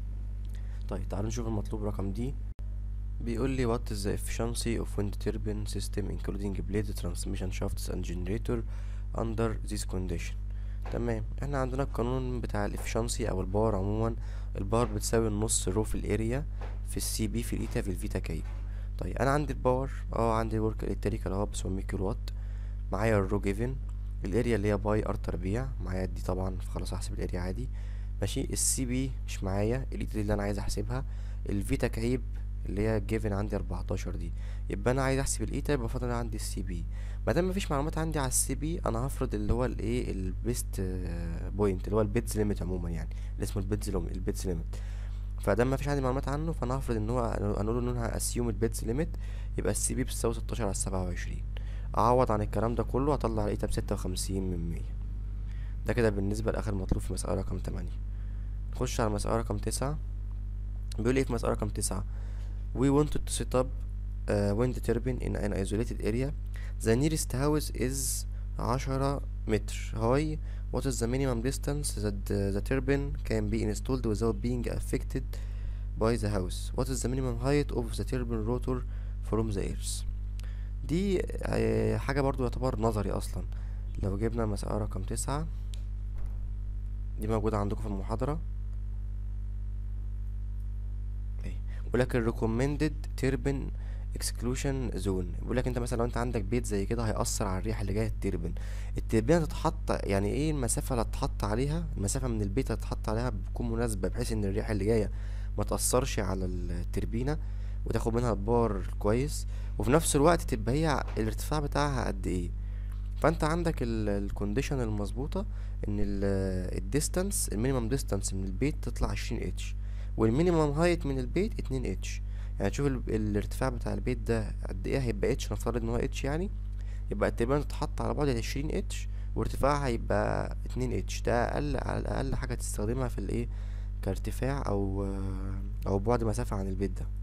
طيب تعالوا نشوف المطلوب رقم دي بيقول لي what is the efficiency of wind turbine system including blade transmission shafts and generator under this condition تمام احنا عندنا القانون بتاع الافشنسي او الباور عموما الباور بتساوي النص رو في الاريا في السي بي في الايتا في الفيتا كي طيب انا عندي الباور اه عندي الورك الكتريكال اهو بسبعمية كيلو وات معايا الرو جيفن الاريا اللي هي باي ار تربيع معايا دي طبعا خلاص هحسب الاريا عادي ماشي السي بي مش معايا الايتا دي اللي انا عايز احسبها الفي تكعيب اللي هي جيفن عندي 14 دي يبقى انا عايز احسب الايتا يبقى فاضل عندي السي بي ما دام مفيش معلومات عندي على السي بي انا هفرض اللي هو الايه البيست بوينت اللي هو البيتز ليميت عموما يعني اللي اسمه البيتز البيتز ليميت فدام مفيش عندي معلومات عنه فانا هفرض ان هو هنقول ان انا هاسيوم البيتز ليميت يبقى السي بي بتساوي 16 على 27 اعوض عن الكلام ده كله هطلع الايتا بستة وخمسين من مية ده كده بالنسبة لاخر مطلوب في مسألة رقم تمانية نخش على مسألة رقم تسعة بيقول ايه في مسألة رقم تسعة we wanted to set up a wind turbine in an isolated area the nearest house is عشرة متر high what is the minimum distance that the, the turbine can be installed without being affected by the house what is the minimum height of the turbine rotor from the earth دي آه، حاجة برضو يعتبر نظري أصلا لو جبنا مسألة رقم تسعة دي موجودة عندكم في المحاضرة اهي بيقول لك ال recommended turbine exclusion zone بيقول لك انت مثلا لو انت عندك بيت زي كده هيأثر على الريحة اللي جاية التربن التربينة تتحط يعني ايه المسافة اللي هتتحط عليها المسافة من البيت اللي هتتحط عليها بتكون مناسبة بحيث ان الريحة اللي جاية ما تأثرش على التربينة وتاخد منها البار كويس وفي نفس الوقت تبقى هي الارتفاع بتاعها قد ايه فانت عندك الكونديشن المظبوطة ان الديستانس المينيمم ديستانس من البيت تطلع عشرين اتش والمينيمم هايت من البيت اتنين اتش يعني تشوف ال- الارتفاع بتاع البيت ده قد ايه هيبقى اتش نفترض ان هو اتش يعني يبقى التربينة تتحط على بعد عشرين اتش وارتفاعها هيبقى اتنين اتش ده اقل على الاقل حاجة تستخدمها في الايه كارتفاع او او بعد مسافة عن البيت ده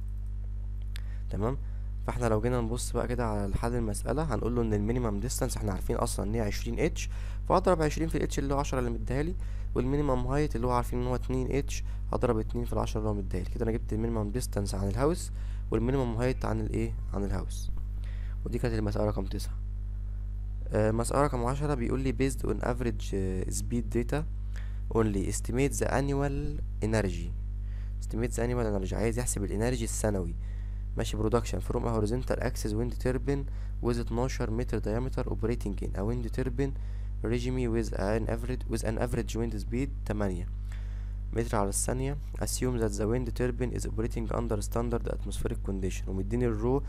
تمام فاحنا لو جينا نبص بقى كده على حل المسألة هنقول له ان المينيمم ديستانس احنا عارفين اصلا ان هي عشرين اتش فاضرب عشرين في الاتش اللي هو عشرة اللي مديهالي والمينيمم هايت اللي هو عارفين ان هو اتنين اتش هضرب اتنين في العشرة اللي هو مديهالي كده انا جبت المينيمم ديستانس عن الهاوس والمينيمم هايت عن الايه عن الهاوس ودي كانت المسألة رقم تسعة آه، مسألة رقم عشرة بيقول لي based on average آه، speed data only estimate the annual energy estimate the annual energy عايز يحسب الانرجي السنوي ماشي برودكشن from a horizontal axis wind turbine with 12 متر diameter operating in a wind turbine regime with an average with an average wind speed 8 متر على الثانية assume that the wind turbine is operating under standard atmospheric condition ومديني الرو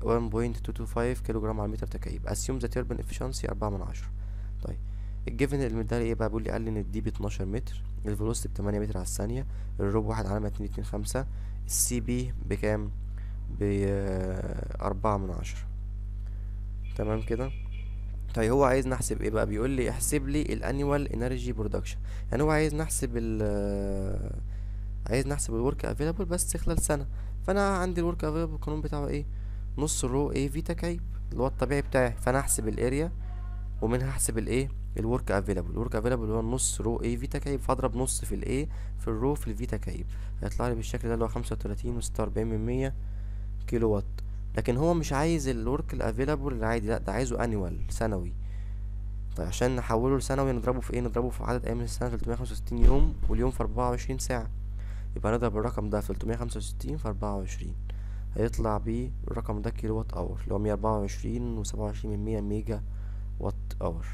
1.225 كيلو جرام على المتر تكعيب assume the turbine efficiency 4 من عشرة طيب الجيفن اللي مدالي ايه بقى بيقول لي قال لي ان الدي ب 12 متر الفيلوسيتي ب 8 متر على الثانية الرو بواحد علامة اتنين اتنين خمسة السي بي بكام ب أربعة من عشرة تمام كده طيب هو عايز نحسب ايه بقى بيقول لي احسب لي الانيوال انرجي برودكشن يعني هو عايز نحسب ال عايز نحسب الورك افيلابل بس خلال سنة فانا عندي الورك افيلابل القانون بتاعه ايه نص رو اي في تكعيب اللي هو الطبيعي بتاعي فانا هحسب الاريا ومنها هحسب الايه الورك افيلابل الورك افيلابل اللي هو نص رو اي في تكعيب فاضرب نص في الايه في الرو في الفي تكعيب هيطلع لي بالشكل ده اللي هو خمسة وتلاتين وستة وأربعين من مية كيلو وات لكن هو مش عايز الورك الافيلابل العادي لا ده عايزه انيوال سنوي طيب عشان نحوله لسنوي نضربه في ايه نضربه في عدد ايام السنه 365 يوم واليوم في 24 ساعه يبقى نضرب الرقم ده في 365 في 24 هيطلع بيه الرقم ده كيلو وات اور اللي هو 124 وسبعة وعشرين من مية ميجا وات اور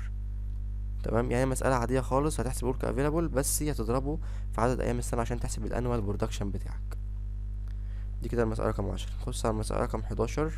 تمام يعني مسألة عادية خالص هتحسب ورك افيلابل بس هتضربه في عدد ايام السنة عشان تحسب الانوال برودكشن بتاعك دي كده المسألة رقم عشرة نخش على المسألة رقم حداشر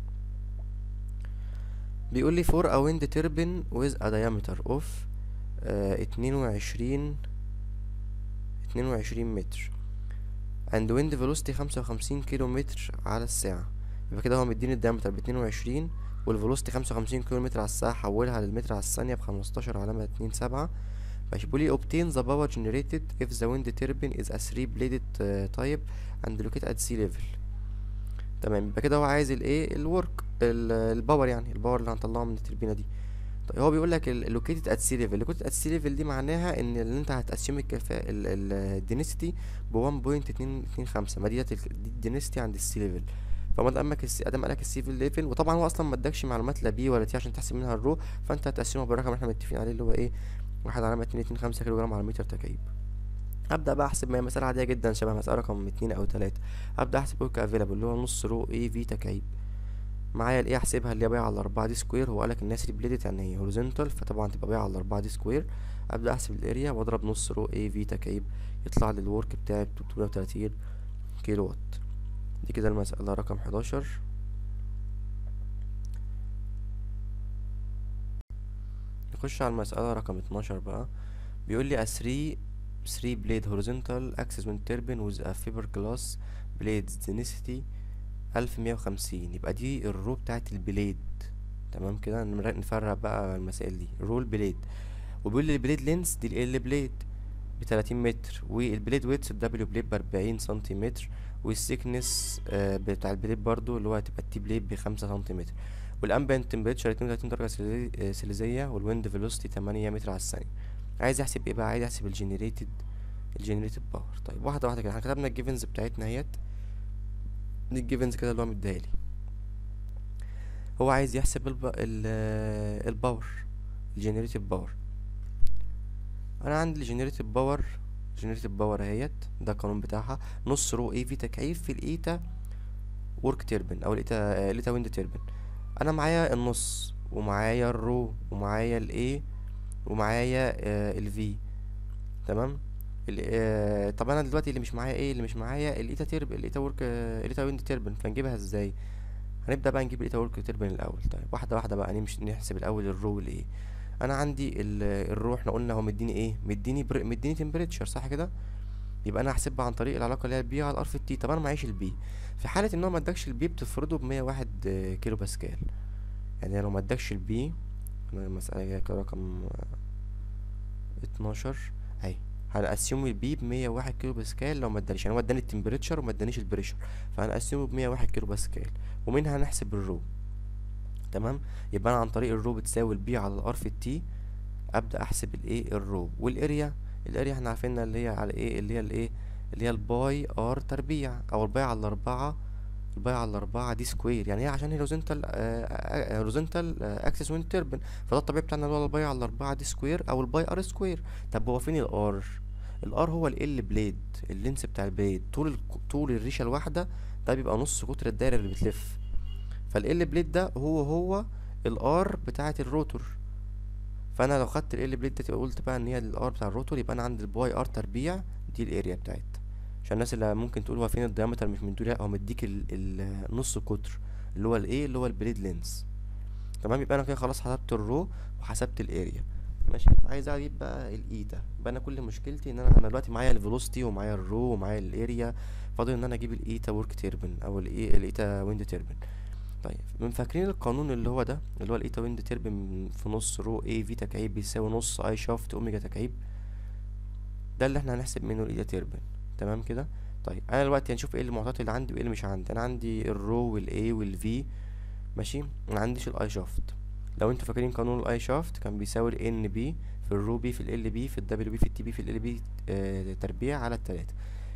بيقول لي for a wind turbine with a diameter of اتنين وعشرين اتنين وعشرين متر and wind velocity خمسة وخمسين كيلو متر على الساعة يبقى كده هو مديني الدايمتر باتنين وعشرين والفيلوسيتي خمسة وخمسين كيلو متر على الساعة حولها للمتر على الثانية بخمستاشر علامة اتنين سبعة ماشي بيقولي obtain the power generated if the wind turbine is a three bladed uh, type and located at sea level تمام يبقى كده هو عايز الايه الورك الباور يعني الباور اللي هنطلعه من التربينه دي طيب هو بيقول لك اللوكيتد ات سي ليفل لوكيتد ات سي ليفل دي معناها ان اللي انت هتقسم الكفاءه الدينستي ب 1.225 ما ديت ال- دي الدينستي عند السي ليفل فما دام قالك السي ادام قالك السي ليفل وطبعا هو اصلا ما ادكش معلومات لا بي ولا تي عشان تحسب منها الرو فانت هتقسمها بالرقم اللي احنا متفقين عليه اللي هو ايه واحد علامة اتنين اتنين خمسة كيلو جرام على متر تكعيب هبدأ بقى احسب ما هي مسألة عادية جدا شبه مسألة رقم اتنين او تلاتة هبدأ احسب ورك افيلابل اللي هو نص رو اي في تكعيب معايا الايه احسبها اللي هي بايعة على الاربعة دي سكوير هو قالك الناس ريبليتد يعني هي هوريزونتال فطبعا تبقى بايعة على الاربعة دي سكوير ابدأ احسب الاريا واضرب نص رو اي في تكعيب يطلع لي الورك بتاعي بتلتمية وتلاتين كيلو وات دي كده المسألة رقم حداشر نخش على المسألة رقم اتناشر بقى بيقول لي a 3 3 blade horizontal axis wind turbine with a fiberglass blades density 1150 يبقى دي الرو بتاعت البليد تمام كده نمر- نفرق بقى المسائل دي رول بليد وبيقول لي البليد لينس دي ال بليد بتلاتين متر والبليد ويتس الدبليو بليد بأربعين سنتيمتر والسيكنس آه بتاع البليد برضو اللي هو هتبقى التي بليد بخمسة سنتيمتر والامبيانت تمبريتشر اتنين وتلاتين درجة سيلي- آه، سيليزية والويند فيلوسيتي تمانية متر على الثانية عايز يحسب ايه بقى عايز يحسب الجنريتد الجنريتيف باور طيب واحده واحده كده احنا كتبنا الجيفنز بتاعتنا اهيت دي الجيفنز كده اللي هو مديهالي هو عايز يحسب الب... ال الباور الجنريتيف باور انا عندي الجنريتيف باور الجنريتيف باور اهيت ده القانون بتاعها نص رو اي في تكعيب في الايتا ورك تيربن او الايتا الايتا ويند تيربن انا معايا النص ومعايا الرو ومعايا الاي ومعايا آه الفي تمام ال- آه طب انا دلوقتي اللي مش معايا ايه اللي مش معايا الايتا تيرب الايتا ورك آه الايتا ويند تيربن فنجيبها ازاي هنبدا بقى نجيب الايتا ورك تيربن الاول طيب واحده واحده بقى نمشي نحسب الاول الرو والايه انا عندي ال- الرو احنا قلنا هو مديني ايه مديني بر... مديني تمبريتشر صح كده يبقى انا هحسبها عن طريق العلاقه اللي هي البي على الار في التي طب انا معيش البي في حاله ان هو ما ادكش البي بتفرضه ب 101 كيلو باسكال يعني لو ما ادكش البي انا المساله جايه كده رقم اتناشر اهي هنقسمه البي ب 101 كيلو باسكال لو ما ادانيش يعني هو اداني التمبريتشر وما ادانيش البريشر فهنقسمه ب 101 كيلو باسكال ومنها هنحسب الرو تمام يبقى انا عن طريق الرو بتساوي البي على الار في التي ابدا احسب الايه الرو والاريا الاريا احنا عارفينها اللي هي على ايه اللي هي الايه اللي هي الباي ار تربيع او الباي على الاربعة الباي على الاربعة دي سكوير يعني هي عشان هي هوريزونتال هوريزونتال اكسس ويند تيربن فده الطبيعي بتاعنا اللي هو الباي على الاربعة دي سكوير او الباي ار سكوير طب هو فين الار الار هو ال بليد اللينس بتاع البليد طول ال- طول الريشه الواحده ده بيبقى نص قطر الدايره اللي بتلف فال بليد ده هو هو الار بتاعه الروتور فانا لو خدت ال بليد ده قلت بقى ان هي الار بتاع الروتور يبقى انا عندي الباي ار تربيع دي الاريا بتاعتها عشان الناس اللي ممكن تقول هو فين الديامتر مش مديله لا هو مديك ال- ال- نص قطر اللي هو الايه اللي هو البليد لينس تمام يبقى انا كده خلاص حسبت الرو وحسبت الاريا ماشي عايز اجيب بقى الايتا يبقى انا كل مشكلتي ان انا انا دلوقتي معايا الفيلوسيتي ومعايا الرو ومعايا الاريا فاضل ان انا اجيب الايتا ورك تيربن او الايه الايتا ويند تيربن طيب من فاكرين القانون اللي هو ده اللي هو الايتا ويند تيربن في نص رو اي في تكعيب بيساوي نص اي شافت اوميجا تكعيب ده اللي احنا هنحسب منه الايتا تيربن تمام كده طيب انا دلوقتي هنشوف ايه المعطيات اللي عندي وايه اللي مش عندي انا عندي الرو والاي والفي ماشي ما عنديش الاي شافت لو انتوا فاكرين قانون الاي شافت كان بيساوي ال ان بي في الرو بي في ال بي في الدبليو بي في التي بي في ال بي تربيع على التلاتة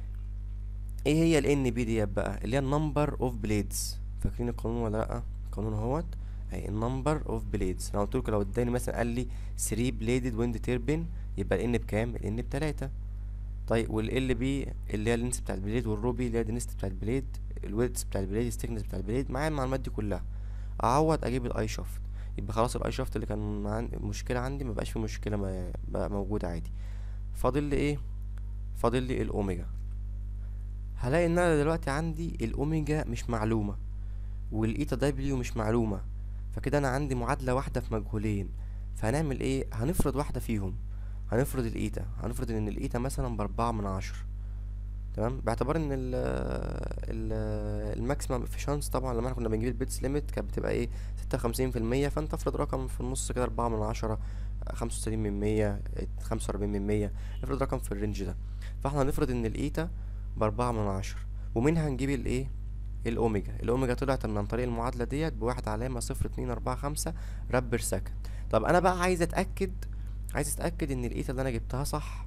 ايه هي ال ان بي ديت بقى اللي هي النمبر اوف بليدز فاكرين القانون ولا لا القانون اهوت اهي النمبر اوف بليدز لو قلت لكم لو اداني مثلا قال لي 3 بليدد ويند تيربين يبقى ال ان بكام ال ان بتلاتة طيب وال بي اللي هي اللينس بتاع البليد والروبي اللي هي الدنست بتاع البليد الويدث بتاع البليد الستيكنس بتاع البليد معايا المعلومات دي كلها اعوض اجيب الاي شافت يبقى خلاص الاي شافت اللي كان عن... مشكله عندي مبقاش في مشكله ما... بقى موجود عادي فاضل لي ايه فاضل لي الاوميجا هلاقي ان انا دلوقتي عندي الاوميجا مش معلومه والايتا دبليو مش معلومه فكده انا عندي معادله واحده في مجهولين فهنعمل ايه هنفرض واحده فيهم هنفرض الايتا هنفرض ان الايتا مثلا باربعة من عشرة تمام باعتبار ان ال ال الماكسيمم افيشنس طبعا لما احنا كنا بنجيب البيتس ليميت كانت بتبقى ايه ستة وخمسين في المية فانت افرض رقم في النص كده اربعة من عشرة خمسة وستين من مية خمسة واربعين من مية افرض رقم في الرينج ده فاحنا هنفرض ان الايتا باربعة من عشرة ومنها نجيب الايه الاوميجا الاوميجا طلعت من عن طريق المعادلة ديت بواحد علامة صفر اتنين اربعة خمسة راب بير سكند طب انا بقى عايز اتأكد عايز اتأكد ان الايتا اللي انا جبتها صح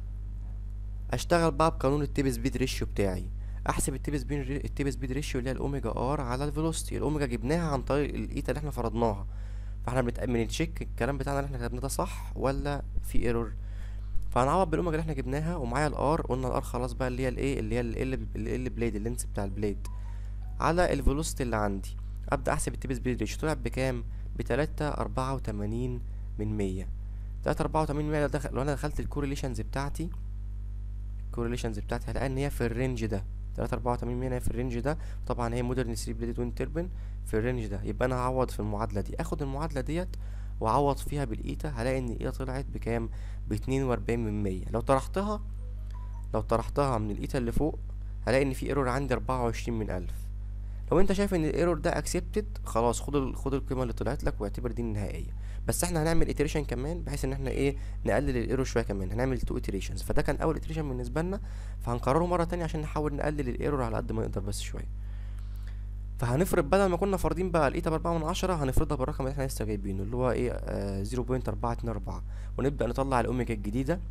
اشتغل بقى بقانون التيب سبيد ريشيو بتاعي احسب التيب سبيد التيب سبيد ريشيو اللي هي الاوميجا ار على الفيلوسيتي الاوميجا جبناها عن طريق الايتا اللي احنا فرضناها فاحنا بنت- بنتشيك الكلام بتاعنا اللي احنا كتبناه ده صح ولا في ايرور فهنعوض بالاوميجا اللي احنا جبناها ومعايا الار قلنا الار خلاص بقى اللي هي الايه اللي هي ال ال بليد اللينس بتاع البليد على الفيلوسيتي اللي عندي ابدا احسب التيب سبيد ريشيو طلع بكام بتلاتة اربعة وتمانين من مية تلاتة اربعة وتمانين من مية لو دخل- لو انا دخلت الكوريليشنز بتاعتي الكوريليشنز بتاعتي هلاقي ان هي في الرينج ده تلاتة اربعة وتمانين من هي في الرينج ده طبعا هي مودرن 3 بليدد ويند تيربن في الرينج ده يبقى انا هعوض في المعادله دي اخد المعادله ديت واعوض فيها بالايتا هلاقي ان الايتا طلعت بكام باتنين واربعين من مية لو طرحتها لو طرحتها من الايتا اللي فوق هلاقي ان في ايرور عندي اربعة وعشرين من الف لو انت شايف ان الايرور ده اكسبتد خلاص خد ال- خد القيمه اللي طلعت لك واعتبر دي النهائيه بس احنا هنعمل iteration كمان بحيث ان احنا ايه نقلل الايرور شويه كمان هنعمل تو iterations فده كان اول iteration بالنسبه لنا فهنكرره مره تانية عشان نحاول نقلل الايرور على قد ما نقدر بس شويه فهنفرض بدل ما كنا فارضين بقى الايتا باربعة من عشرة هنفرضها بالرقم اللي احنا لسه جايبينه اللي هو ايه زيرو بوينت اربعة اتنين اربعة ونبدأ نطلع الاوميجا الجديدة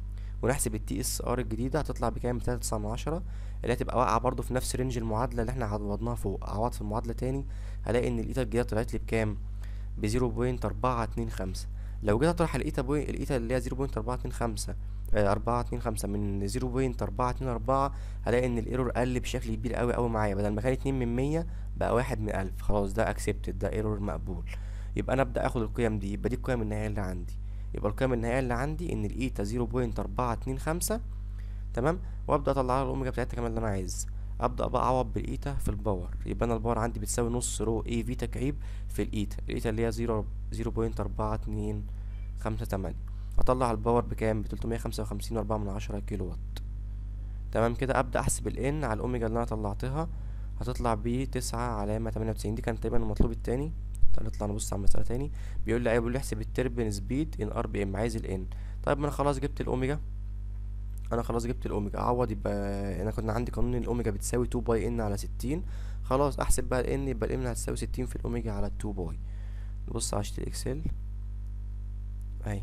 ونحسب التي اس ار الجديده هتطلع بكام بتلاتة تسعة من عشرة اللي هتبقى واقعه برضو في نفس رينج المعادله اللي احنا عوضناها فوق اعوض في المعادله تاني هلاقي ان الايتا الجديده طلعت لي بكام بزيرو بوينت أربعة اتنين خمسة لو جيت اطرح الايتا بوينت الايتا اللي هي زيرو بوينت أربعة اتنين خمسة أربعة اتنين خمسة من زيرو بوينت أربعة اتنين أربعة هلاقي إن الإيرور قل بشكل كبير أوي أوي معايا بدل ما كان اتنين من مية بقى واحد من ألف خلاص ده أكسبتد ده إيرور مقبول يبقى أنا أبدأ آخد القيم دي يبقى دي القيم النهائية اللي عندي يبقى القيم النهائية اللي عندي إن الإيتا زيرو بوينت أربعة اتنين خمسة تمام وأبدأ أطلع لها الأوميجا بتاعتها كمان اللي أنا عايز أبدأ بقى أعوض بالإيتا في الباور يبقى أنا الباور عندي بتساوي نص رو اي في تكعيب في الإيتا الإيتا اللي هي زيرو زيرو بوينت أربعة اتنين خمسة تمانية اطلع الباور بكام بتلتمية خمسة وخمسين واربعة من عشرة كيلو وات تمام كده ابدا احسب الان على الاوميجا اللي انا طلعتها هتطلع بتسعة علامة تمانية وتسعين دي كانت تقريبا المطلوب التاني تعالى نطلع نبص على المسألة تاني بيقول لي ايه بيقول لي احسب التربن سبيد ان ار بي ام عايز الان طيب ما انا خلاص جبت الاوميجا انا خلاص جبت الاوميجا اعوض يبقى انا كنا عندي قانون الاوميجا بتساوي 2 باي ان على ستين خلاص احسب بقى الان يبقى الان هتساوي ستين في الاوميجا على 2 باي نبص على شيت الاكسل اهي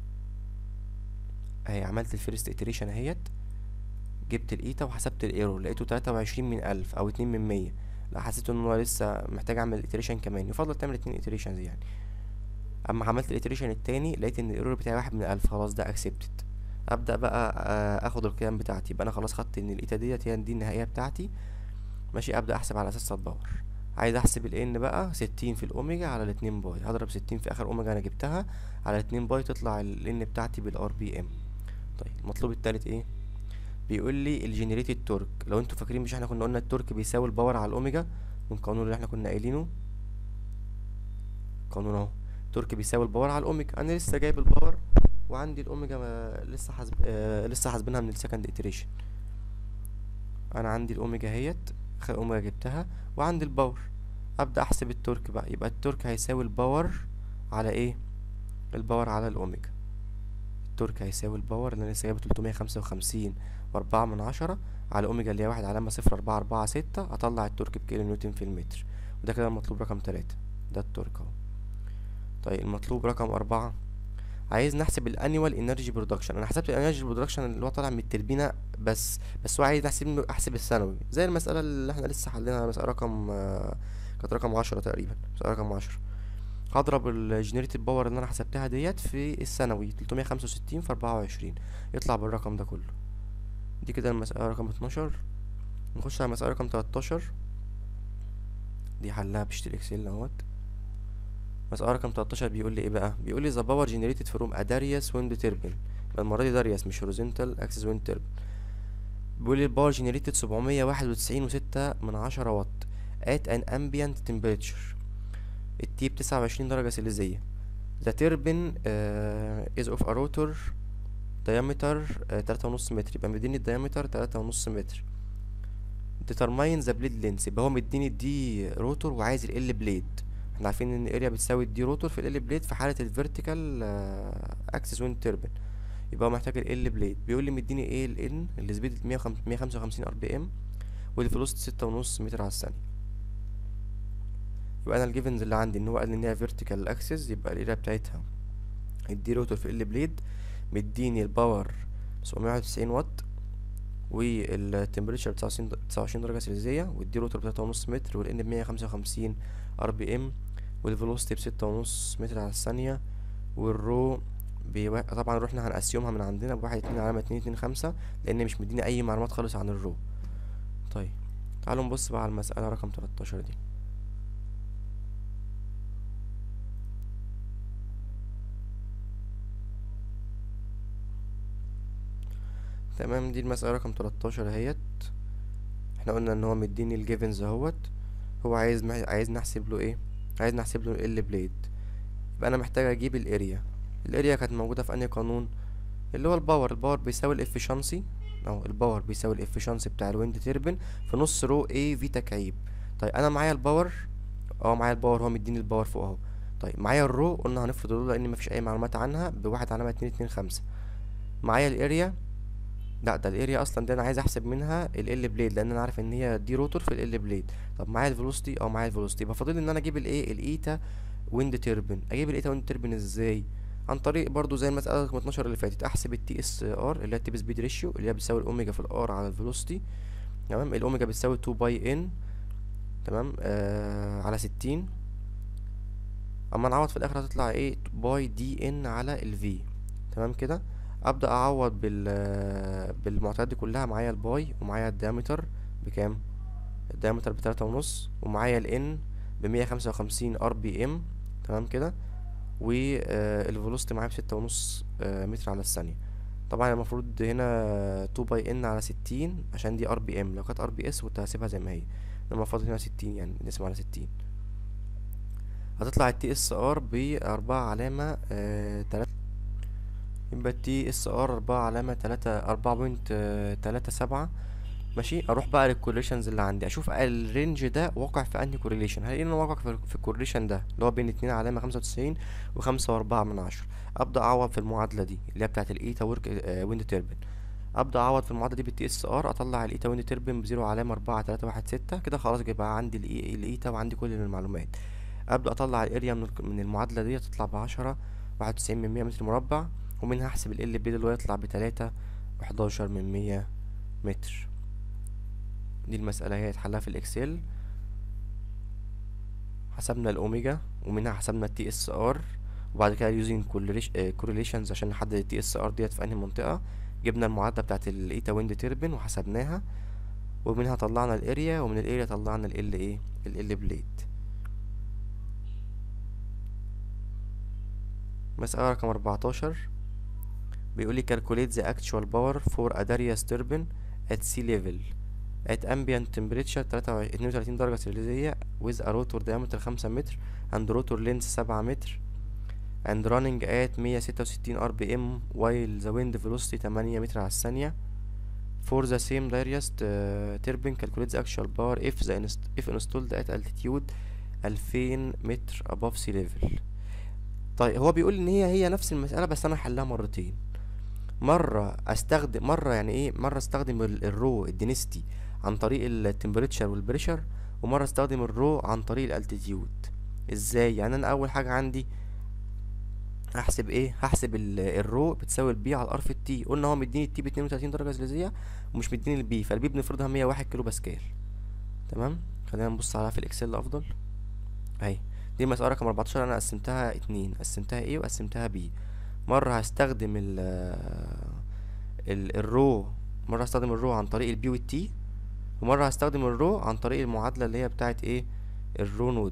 اهي عملت الفيرست اتريشن اهيت جبت الايتا وحسبت الايرور لقيته تلاتة وعشرين من الف او اتنين من مية لا حسيت ان هو لسه محتاج اعمل اتريشن كمان يفضل تعمل اتنين اتريشنز يعني اما عملت الاتريشن التاني لقيت ان الايرور بتاعي واحد من الف خلاص ده اكسبتد ابدا بقى اخد القيم بتاعتي يبقى انا خلاص خدت ان الايتا ديت هي دي النهائيه بتاعتي ماشي ابدا احسب على اساس الباور عايز احسب الان بقى ستين في الاوميجا على الاتنين باي هضرب ستين في اخر اوميجا انا جبتها على اتنين باي تطلع الان بتاعتي بالار بي ام طيب المطلوب التالت ايه بيقول لي الجنريتد تورك لو انتوا فاكرين مش احنا كنا قلنا التورك بيساوي الباور على الاوميجا من القانون اللي احنا كنا قايلينه قانون اهو التورك بيساوي الباور على الاوميجا انا لسه جايب الباور وعندي الاوميجا ما لسه حاسب آه لسه حاسبينها من السكند اتريشن انا عندي الاوميجا اهيت اوميجا جبتها وعندي الباور ابدا احسب التورك بقى يبقى التورك هيساوي الباور على ايه الباور على الاوميجا التورك هيساوي الباور اللي انا لسه جايبه تلتمية خمسة وخمسين واربعة من عشرة على اوميجا اللي هي واحد علامة صفر اربعة اربعة ستة اطلع التورك بكيلو نيوتن في المتر وده كده المطلوب رقم تلاتة ده التورك اهو طيب المطلوب رقم أربعة عايز نحسب الانيوال انرجي برودكشن انا حسبت الانرجي برودكشن اللي هو طالع من التربينه بس بس هو عايز احسب احسب السنوي زي المساله اللي احنا لسه حليناها مساله رقم كانت رقم عشرة تقريبا مساله رقم عشرة هضرب الجنريتد باور اللي انا حسبتها ديت في السنوي 365 في 24 يطلع بالرقم ده كله دي كده المسألة رقم 12 نخش على المسألة رقم 13 دي حلها بشتري اكسل اهوت مسألة رقم 13 بيقول لي ايه بقى بيقول لي the power generated from a Darius wind turbine يبقى المرة دي داريوس مش horizontal axis wind turbine بيقول لي الباور generated 791 وستة من عشرة واط at an ambient temperature التي بتسعة وعشرين درجة سيليزية the turbine uh, is of a rotor diameter تلاتة ونص متر يبقى مديني الديامتر تلاتة ونص متر determine the blade length يبقى هو مديني الدي روتور وعايز ال بليد احنا عارفين ان الاريا بتساوي الدي روتور في ال بليد في حالة الفيرتيكال اكسس ويند تربين يبقى هو محتاج ال بليد بيقول لي مديني ايه ال ان اللي سبيد مية خمسة وخمسين ار بي ام والفيلوسيتي ستة ونص متر على الثانية يبقى انا الجيفنز اللي عندي ان هو قال ان هي فيرتيكال اكسس يبقى الاريا بتاعتها الدي روتور في ال بليد مديني الباور سبعمية واحد وتسعين واط والتمبريتشر تسعة وعشرين درجة سيليزية والدي روتور بتلاتة ونص متر والان بمية خمسة وخمسين ار بي ام والفيلوسيتي بستة ونص متر على الثانية والرو بيوا... طبعا رحنا هنقسمها من عندنا بواحد اتنين علامة اتنين اتنين خمسة لان مش مديني اي معلومات خالص عن الرو طيب تعالوا نبص بقى على المسألة رقم تلاتاشر دي تمام دي المسألة رقم تلاتاشر اهيت احنا قلنا ان هو مديني الجيفنز اهوت هو عايز عايز نحسب له ايه عايز نحسب له ال بليد يبقى انا محتاج اجيب الاريا الاريا كانت موجودة في انهي قانون اللي هو الباور الباور بيساوي الافشنسي اهو الباور بيساوي الافشنسي بتاع الويند تيربن في نص رو اي في تكعيب طيب انا معايا الباور اه معايا الباور هو مديني الباور فوق اهو طيب معايا الرو قلنا هنفرض الرو لان مفيش اي معلومات عنها بواحد علامة اتنين اتنين خمسة معايا الاريا لا ده الاريا اصلا دي انا عايز احسب منها ال بليد لان انا عارف ان هي دي روتور في ال بليد طب معايا الفيلوسيتي او معايا الفيلوسيتي يبقى فاضل ان انا اجيب الايه الايتا ويند تيربن اجيب الايتا ويند تيربن ازاي عن طريق برضو زي المسألة رقم 12 اللي فاتت احسب التي اس ار اللي هي التيب سبيد ريشيو اللي هي بتساوي الاوميجا في الار على الفيلوسيتي تمام الاوميجا بتساوي 2 باي ان تمام آه على 60 اما نعوض في الاخر هتطلع ايه باي دي ان على الفي تمام كده ابدا اعوض بال بالمعطيات دي كلها معايا الباي ومعايا الديامتر بكام الديامتر بتلاتة ونص ومعايا الان بمية خمسة وخمسين ار بي ام تمام كده والفيلوسيتي معايا بستة ونص آه، متر على الثانية طبعا المفروض هنا تو باي ان على ستين عشان دي ار بي ام لو كانت ار بي اس كنت هسيبها زي ما هي لما فاضل هنا ستين يعني نقسم على ستين هتطلع التي اس ار بأربعة علامة آه تلاتة يبقى التي اس ار أربعة علامة تلاتة أربعة بوينت تلاتة سبعة ماشي اروح بقى للكورليشنز اللي عندي اشوف الرينج ده واقع في انهي كورليشن هلاقي انه واقع في في الكورليشن ده اللي هو بين اتنين علامة خمسة وتسعين وخمسة واربعة من عشرة ابدا اعوض في المعادلة دي اللي هي بتاعت الايتا ورك آه ويند تيربن ابدا اعوض في المعادله دي بالتي اس ار اطلع الايتا ويند تيربن بزيرو علامه أربعة تلاتة واحد ستة كده خلاص يبقى عندي الإي- الايتا وعندي كل المعلومات ابدا اطلع الاريا من الك- من المعادله دي تطلع بعشرة واحد وتسعين من مية متر مربع ومنها احسب ال بي اللي هو يطلع بتلاتة وحداشر من مية متر دي المسألة هي اتحلها في الاكسل حسبنا الاوميجا ومنها حسبنا التي اس ار وبعد كده يوزنج كورليشنز عشان نحدد التي اس ار ديت في انهي منطقة جبنا المعادلة بتاعت الايتا ويند تيربن وحسبناها ومنها طلعنا الاريا ومن الاريا طلعنا ال ايه ال بليد مسألة رقم 14 بيقول لي calculate the actual power for a Darius turbine at sea level at ambient temperature 33 32 درجة سلسية with a rotor diameter 5 متر and rotor length 7 متر and running at 166 rpm while the wind velocity 8 متر على الثانية for the same Darius uh, turbine calculate the actual power if the inst if installed at altitude 2000 متر above sea level طيب هو بيقول ان هي هي نفس المسألة بس انا حلها مرتين مرة استخدم مرة يعني ايه مرة استخدم ال- الرو الدينستي عن طريق التمبريتشر والبريشر ومرة استخدم الرو عن طريق الالتيتيود ازاي يعني انا اول حاجة عندي هحسب ايه هحسب ال- الرو بتساوي البي على الار في التي قلنا هو مديني التي ب 32 درجة سلسية ومش مديني البي فالبي بنفرضها 101 كيلو باسكال تمام خلينا نبص عليها في الاكسل افضل اهي دي مسألة رقم 14 انا قسمتها اتنين قسمتها ايه وقسمتها بي مرة هستخدم ال ال الرو مرة هستخدم الرو عن طريق البي والتي ومرة هستخدم الرو عن طريق المعادلة اللي هي بتاعت ايه الرو نود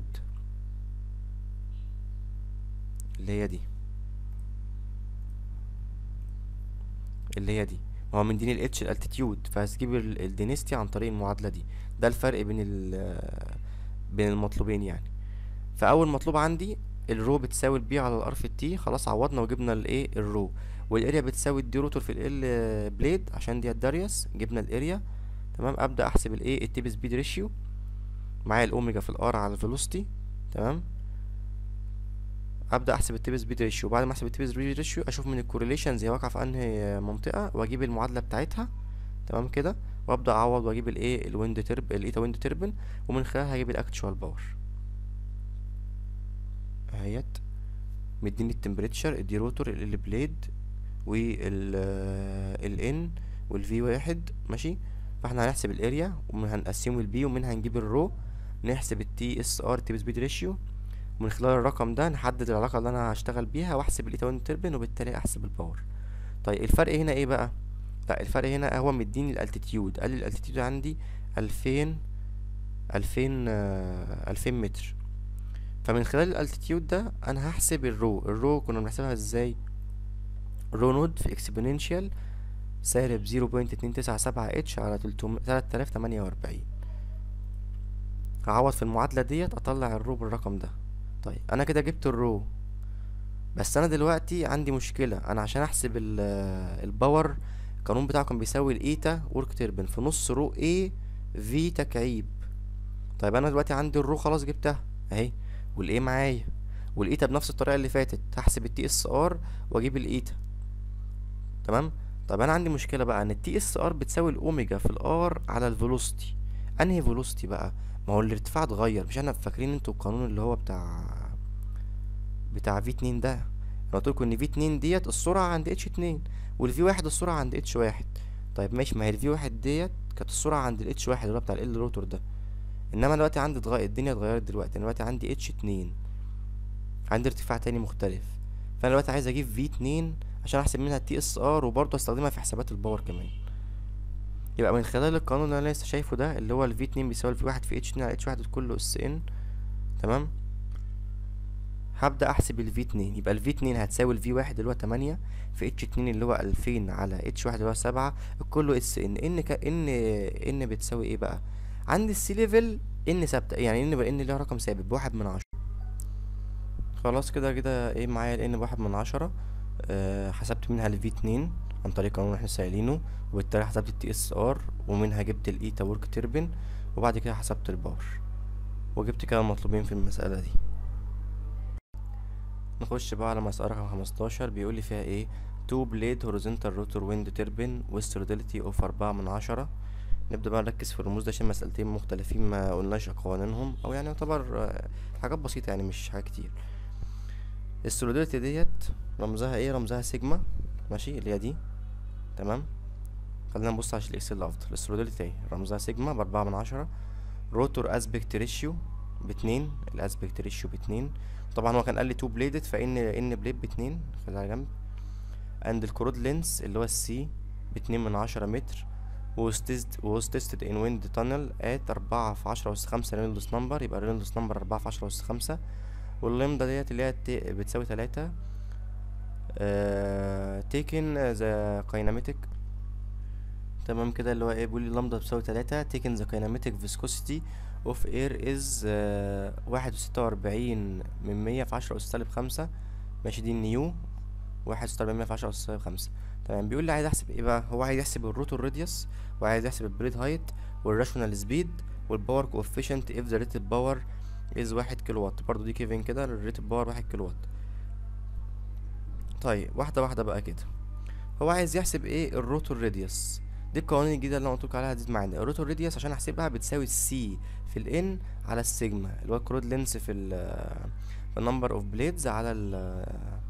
اللي هي دي اللي هي دي ما هو مديني الاتش الالتيتيود فهتجيب الدينستي عن طريق المعادلة دي ده الفرق بين ال بين المطلوبين يعني فاول مطلوب عندي الرو بتساوي البي على الار في التي خلاص عوضنا وجبنا الايه الرو والاريا بتساوي الدي روتور في ال بليد عشان دي الداريوس جبنا الاريا تمام ابدا احسب الايه التيب سبيد ريشيو معايا الاوميجا في الار على الفيلوسيتي تمام ابدا احسب التيب سبيد ريشيو بعد ما احسب التيب سبيد ريشيو اشوف من الكورليشنز هي واقعه في انهي منطقه واجيب المعادله بتاعتها تمام كده وابدا اعوض واجيب الايه الويند ترب الايتا ويند تربن ومن خلالها هجيب الاكتشوال باور اهيت مديني التمبريتشر الدي روتور ال بليد وال ال ان والفي واحد ماشي فاحنا هنحسب الاريا وهنقسمه البي ومنها هنجيب الرو نحسب التي اس ار تيب سبيد ريشيو ومن خلال الرقم ده نحدد العلاقه اللي انا هشتغل بيها واحسب الايتا ويند تربن وبالتالي احسب الباور طيب الفرق هنا ايه بقى لا الفرق هنا هو مديني الالتيتيود قال لي الالتيتيود عندي الفين الفين الفين متر فمن خلال الالتيتيود ده انا هحسب الرو الرو كنا بنحسبها ازاي رو نود في اكسبوننشال سالب زيرو بوينت اتنين تسعة سبعة اتش على تلات آلاف تمانية وأربعين هعوض في المعادلة ديت أطلع الرو بالرقم ده طيب أنا كده جبت الرو بس أنا دلوقتي عندي مشكلة أنا عشان أحسب ال- الباور القانون بتاعه كان بيساوي الإيتا ورك تيربن في نص رو A في تكعيب طيب أنا دلوقتي عندي الرو خلاص جبتها أهي والايه معايا والايتا بنفس الطريقه اللي فاتت هحسب التي اس ار واجيب الايتا تمام طب انا عندي مشكله بقى ان التي اس ار بتساوي الاوميجا في الار على الفيلوسيتي انهي فيلوسيتي بقى ما هو الارتفاع اتغير مش احنا فاكرين انتوا القانون اللي هو بتاع بتاع في اتنين ده قلت لكم ان في اتنين ديت السرعه عند اتش اتنين والفي واحد السرعه عند اتش واحد طيب ماشي ما هي الفي واحد ديت كانت السرعه عند الاتش واحد اللي هو بتاع ال روتور ده انما دلوقتي عندي اتغير الدنيا اتغيرت دلوقتي انا دلوقتي عندي اتش اتنين عندي ارتفاع تاني مختلف فانا دلوقتي عايز اجيب في اتنين عشان احسب منها التي اس ار وبرضه استخدمها في حسابات الباور كمان يبقى من خلال القانون اللي انا لسه شايفه ده اللي هو الفي اتنين بيساوي الفي واحد في اتش اتنين على اتش واحد كله اس ان تمام هبدأ احسب الفي اتنين يبقى الفي اتنين هتساوي الفي واحد اللي هو تمانية في اتش اتنين اللي هو الفين على اتش واحد اللي هو سبعة كله اس ان ان ك ان ان بتساوي ايه بقى عندي السي ليفل ان ثابتة يعني ان ان ليها رقم ثابت بواحد من عشرة خلاص كده كده ايه معايا الان بواحد من عشرة أه حسبت منها الفي اتنين عن طريق قانون احنا سائلينه وبالتالي حسبت التي اس ار ومنها جبت الايتا ورك تربن وبعد كده حسبت الباور وجبت كده المطلوبين في المسألة دي نخش بقى على مسألة رقم خمستاشر بيقول لي فيها ايه تو بليد هوريزونتال روتور ويند تربن وستروديليتي اوف أربعة من عشرة نبدأ بقى نركز في الرموز ده عشان مسألتين مختلفين ما قلناش قوانينهم او يعني يعتبر حاجات بسيطة يعني مش حاجات كتير السوليديتي ديت رمزها ايه رمزها سيجما ماشي اللي هي دي تمام خلينا نبص على الاكس اللي افضل السوليديتي رمزها سيجما بأربعة من عشرة روتور اسبكت ريشيو باتنين الاسبكت ريشيو باتنين طبعا هو كان قال لي تو بليدد فان ان بليد باتنين خليها على جنب اند الكرود لينس اللي هو السي باتنين من عشرة متر was tested was tested in wind tunnel at أربعة في عشرة أس خمسة رينولدز نمبر يبقى رينولدز نمبر أربعة في عشرة أس خمسة واللمدة ديت اللي هي بتساوي تلاتة uh, taken the kinetic تمام كده اللي هو ايه بيقول لي اللمدة بتساوي تلاتة taken the kinetic viscosity of air is uh, واحد وستة وأربعين من مية في عشرة أس سالب خمسة ماشي دي النيو واحد وستة وأربعين مية في عشرة أس سالب خمسة تمام بيقول لي عايز احسب ايه بقى هو عايز يحسب الروتور راديوس وعايز يحسب البريد هايت والراشونال سبيد والباور كوفيشنت اف ذا ريتد باور از واحد كيلو وات برضو دي كيفن كده الريتد باور واحد كيلو وات طيب واحده واحده بقى كده هو عايز يحسب ايه الروتور راديوس دي القوانين الجديده اللي انا قلت عليها دي معانا الروتور راديوس عشان احسبها بتساوي السي في الان على السيجما اللي هو الكرود لينس في ال في النمبر اوف بليدز على ال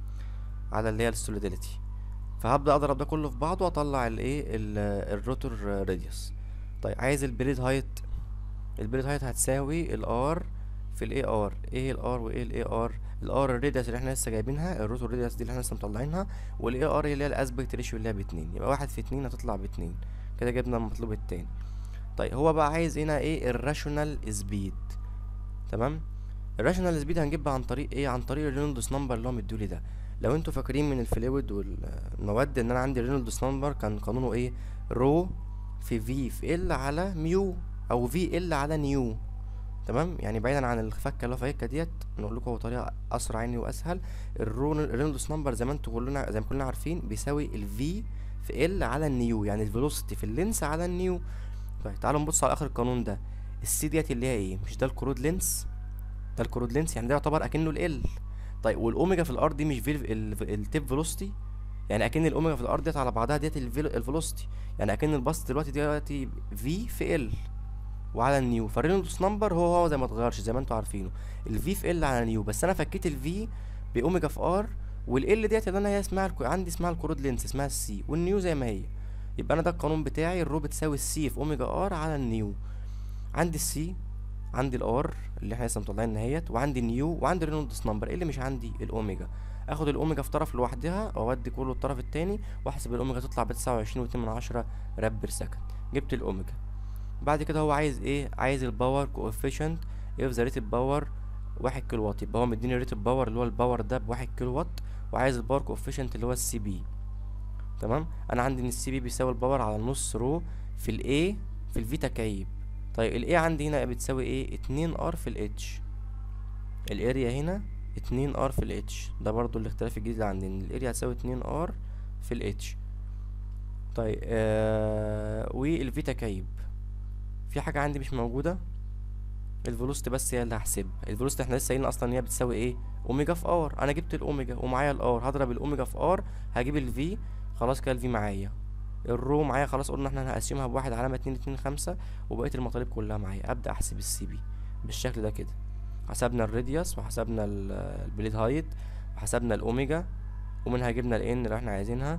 على اللي هي السوليديتي فهبدا اضرب ده كله في بعضه واطلع الايه الروتور راديوس طيب عايز البليد هايت البليد هايت هتساوي الار في الاي ار ايه الار وايه الاي ار الار الراديوس اللي احنا لسه جايبينها الروتور راديوس دي اللي احنا لسه مطلعينها والاي ار اللي هي الاسبكت ريشيو اللي هي باتنين يبقى واحد في اتنين هتطلع باتنين كده جبنا المطلوب التاني طيب هو بقى عايز هنا ايه الراشونال سبيد تمام الراشونال سبيد هنجيبها عن طريق ايه عن طريق الرينولدس نمبر اللي هو مديولي ده لو انتوا فاكرين من الفلويد والمواد ان انا عندي رينولدس نمبر كان قانونه ايه رو في في في ال على ميو او في ال على نيو تمام يعني بعيدا عن الفكه اللي هو فاكها ديت نقول لكم هو طريقه اسرع يعني واسهل الرو الرينولدس نمبر زي ما انتوا كلنا زي ما كلنا عارفين بيساوي الفي في ال على النيو يعني الفيلوسيتي في اللينس على النيو طيب تعالوا نبص على اخر القانون ده السي ديت اللي هي ايه مش ده الكرود لينس ده الكرود لينس يعني ده يعتبر اكنه ال طيب والاوميجا في الار دي مش في التيب فيلوسيتي يعني اكن الاوميجا في الار ديت على بعضها ديت الفيلوسيتي يعني اكن الباص دلوقتي دلوقتي في في ال وعلى النيو فالرينولدس نمبر هو هو زي ما اتغيرش زي ما انتوا عارفينه الفي في ال على نيو بس انا فكيت الفي باوميجا في ار والال ديت اللي انا هي اسمها الكو... عندي اسمها الكرود لينس اسمها السي والنيو زي ما هي يبقى انا ده القانون بتاعي الرو بتساوي السي في اوميجا ار على النيو عندي السي عندي الار اللي احنا لسه مطلعين اهيت وعندي النيو وعندي الرينولدس نمبر ايه اللي مش عندي الاوميجا اخد الاوميجا في طرف لوحدها واودي كله الطرف التاني واحسب الاوميجا تطلع بتسعة وعشرين واتنين من عشرة راب بير سكند جبت الاوميجا بعد كده هو عايز ايه عايز الباور كوفيشنت اف ذا ريتد باور واحد كيلو وات يبقى هو مديني ريتد باور اللي هو الباور ده بواحد كيلو وات وعايز الباور كوفيشنت اللي هو السي بي تمام انا عندي ان السي بي بيساوي الباور على نص رو في الاي في الفي تكعيب طيب الاي عندي هنا بتساوي ايه اتنين ار في الاتش الاريا هنا اتنين ار في الاتش ده برضو الاختلاف الجديد اللي عندي ان الاريا هتساوي اتنين ار في الاتش طيب آه والفي تكعيب في حاجة عندي مش موجودة الفيلوسيتي بس هي اللي هحسبها الفيلوسيتي احنا لسه قايلين اصلا ان هي بتساوي ايه اوميجا في ار انا جبت الاوميجا ومعايا الار هضرب الاوميجا في ار هجيب الفي خلاص كده الفي معايا الرو معايا خلاص قلنا احنا هنقسمها بواحد علامة اتنين اتنين خمسة وبقية المطالب كلها معايا ابدأ احسب السي بي بالشكل ده كده حسبنا الراديوس وحسبنا البليد هايت وحسبنا الاوميجا ومنها جبنا الان اللي احنا عايزينها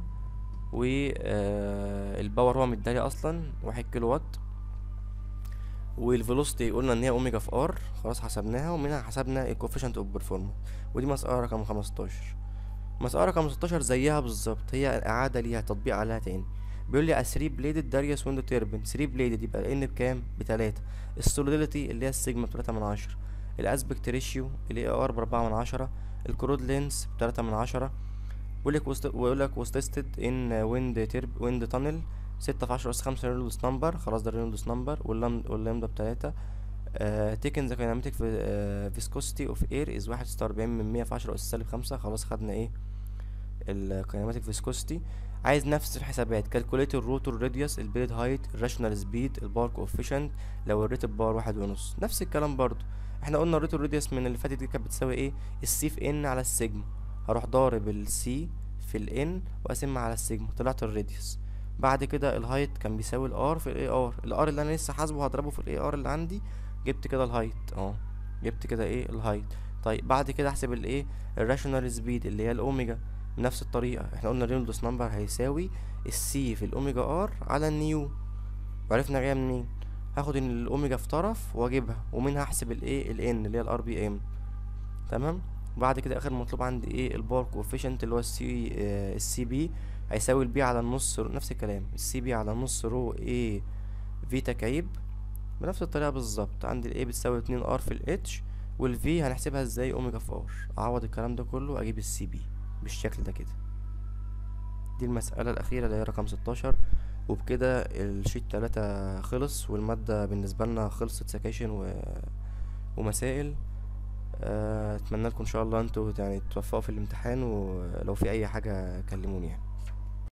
والباور هو مدالي اصلا واحد كيلو وات والفيلوسيتي قلنا ان هي اوميجا في ار خلاص حسبناها ومنها حسبنا الكوفيشنت اوف بيرفورمانس ودي مسألة رقم خمستاشر مسألة رقم ستاشر زيها بالظبط هي إعادة ليها تطبيق عليها تاني بيقول لي ثري بليدد داريوس ويندو تيربن ثري بليدد يبقى الان بكام بتلاتة السوليديتي اللي هي السيجما بتلاتة من عشرة الاسبكت ريشيو الاي ار باربعة من عشرة الكرود لينس بتلاتة من عشرة بيقولك وست بيقولك was tested in wind تيرب wind tunnel ستة في عشرة أس خمسة رينولدز نمبر خلاص ده رينولدز نمبر واللامدا بتلاتة تيكن ذا كايناميتيك فيسكوسيتي اوف اير از واحد ستة وأربعين من مية في عشرة أس سالب خمسة خلاص خدنا ايه الكايناميتيك فيسكوسيتي عايز نفس الحسابات كالكوليت الروتور راديوس البيد هايت الراشونال سبيد البار كوفيشنت لو الريت بار واحد ونص نفس الكلام برضو احنا قلنا الروتور راديوس من اللي فاتت دي كانت بتساوي ايه السي في ان على السيجما هروح ضارب السي في الان واقسمها على السيجما طلعت الراديوس بعد كده الهايت كان بيساوي الار في الاي ار الار اللي انا لسه حاسبه هضربه في الاي ار اللي عندي جبت كده الهايت اه جبت كده ايه الهايت طيب بعد كده احسب الايه الراشونال سبيد اللي هي الاوميجا بنفس الطريقه احنا قلنا رينولدس نمبر هيساوي السي في الاوميجا ار على النيو وعرفنا جايه منين هاخد الاوميجا في طرف واجيبها ومنها احسب الايه الان اللي هي الار بي ام تمام بعد كده اخر مطلوب عندي ايه البار كوفيشنت اللي هو السي آه السي بي هيساوي البي على النص رو نفس الكلام السي بي على نص رو ايه في تكعيب بنفس الطريقه بالظبط عندي الايه بتساوي اتنين ار في الاتش والفي هنحسبها ازاي اوميجا في ار اعوض الكلام ده كله اجيب السي بي بالشكل ده كده دي المسألة الأخيرة اللي هي رقم ستاشر وبكده الشيت تلاتة خلص والمادة بالنسبة لنا خلصت سكاشن و... ومسائل اتمنى لكم ان شاء الله انتوا يعني توفقوا في الامتحان ولو في اي حاجة كلموني يعني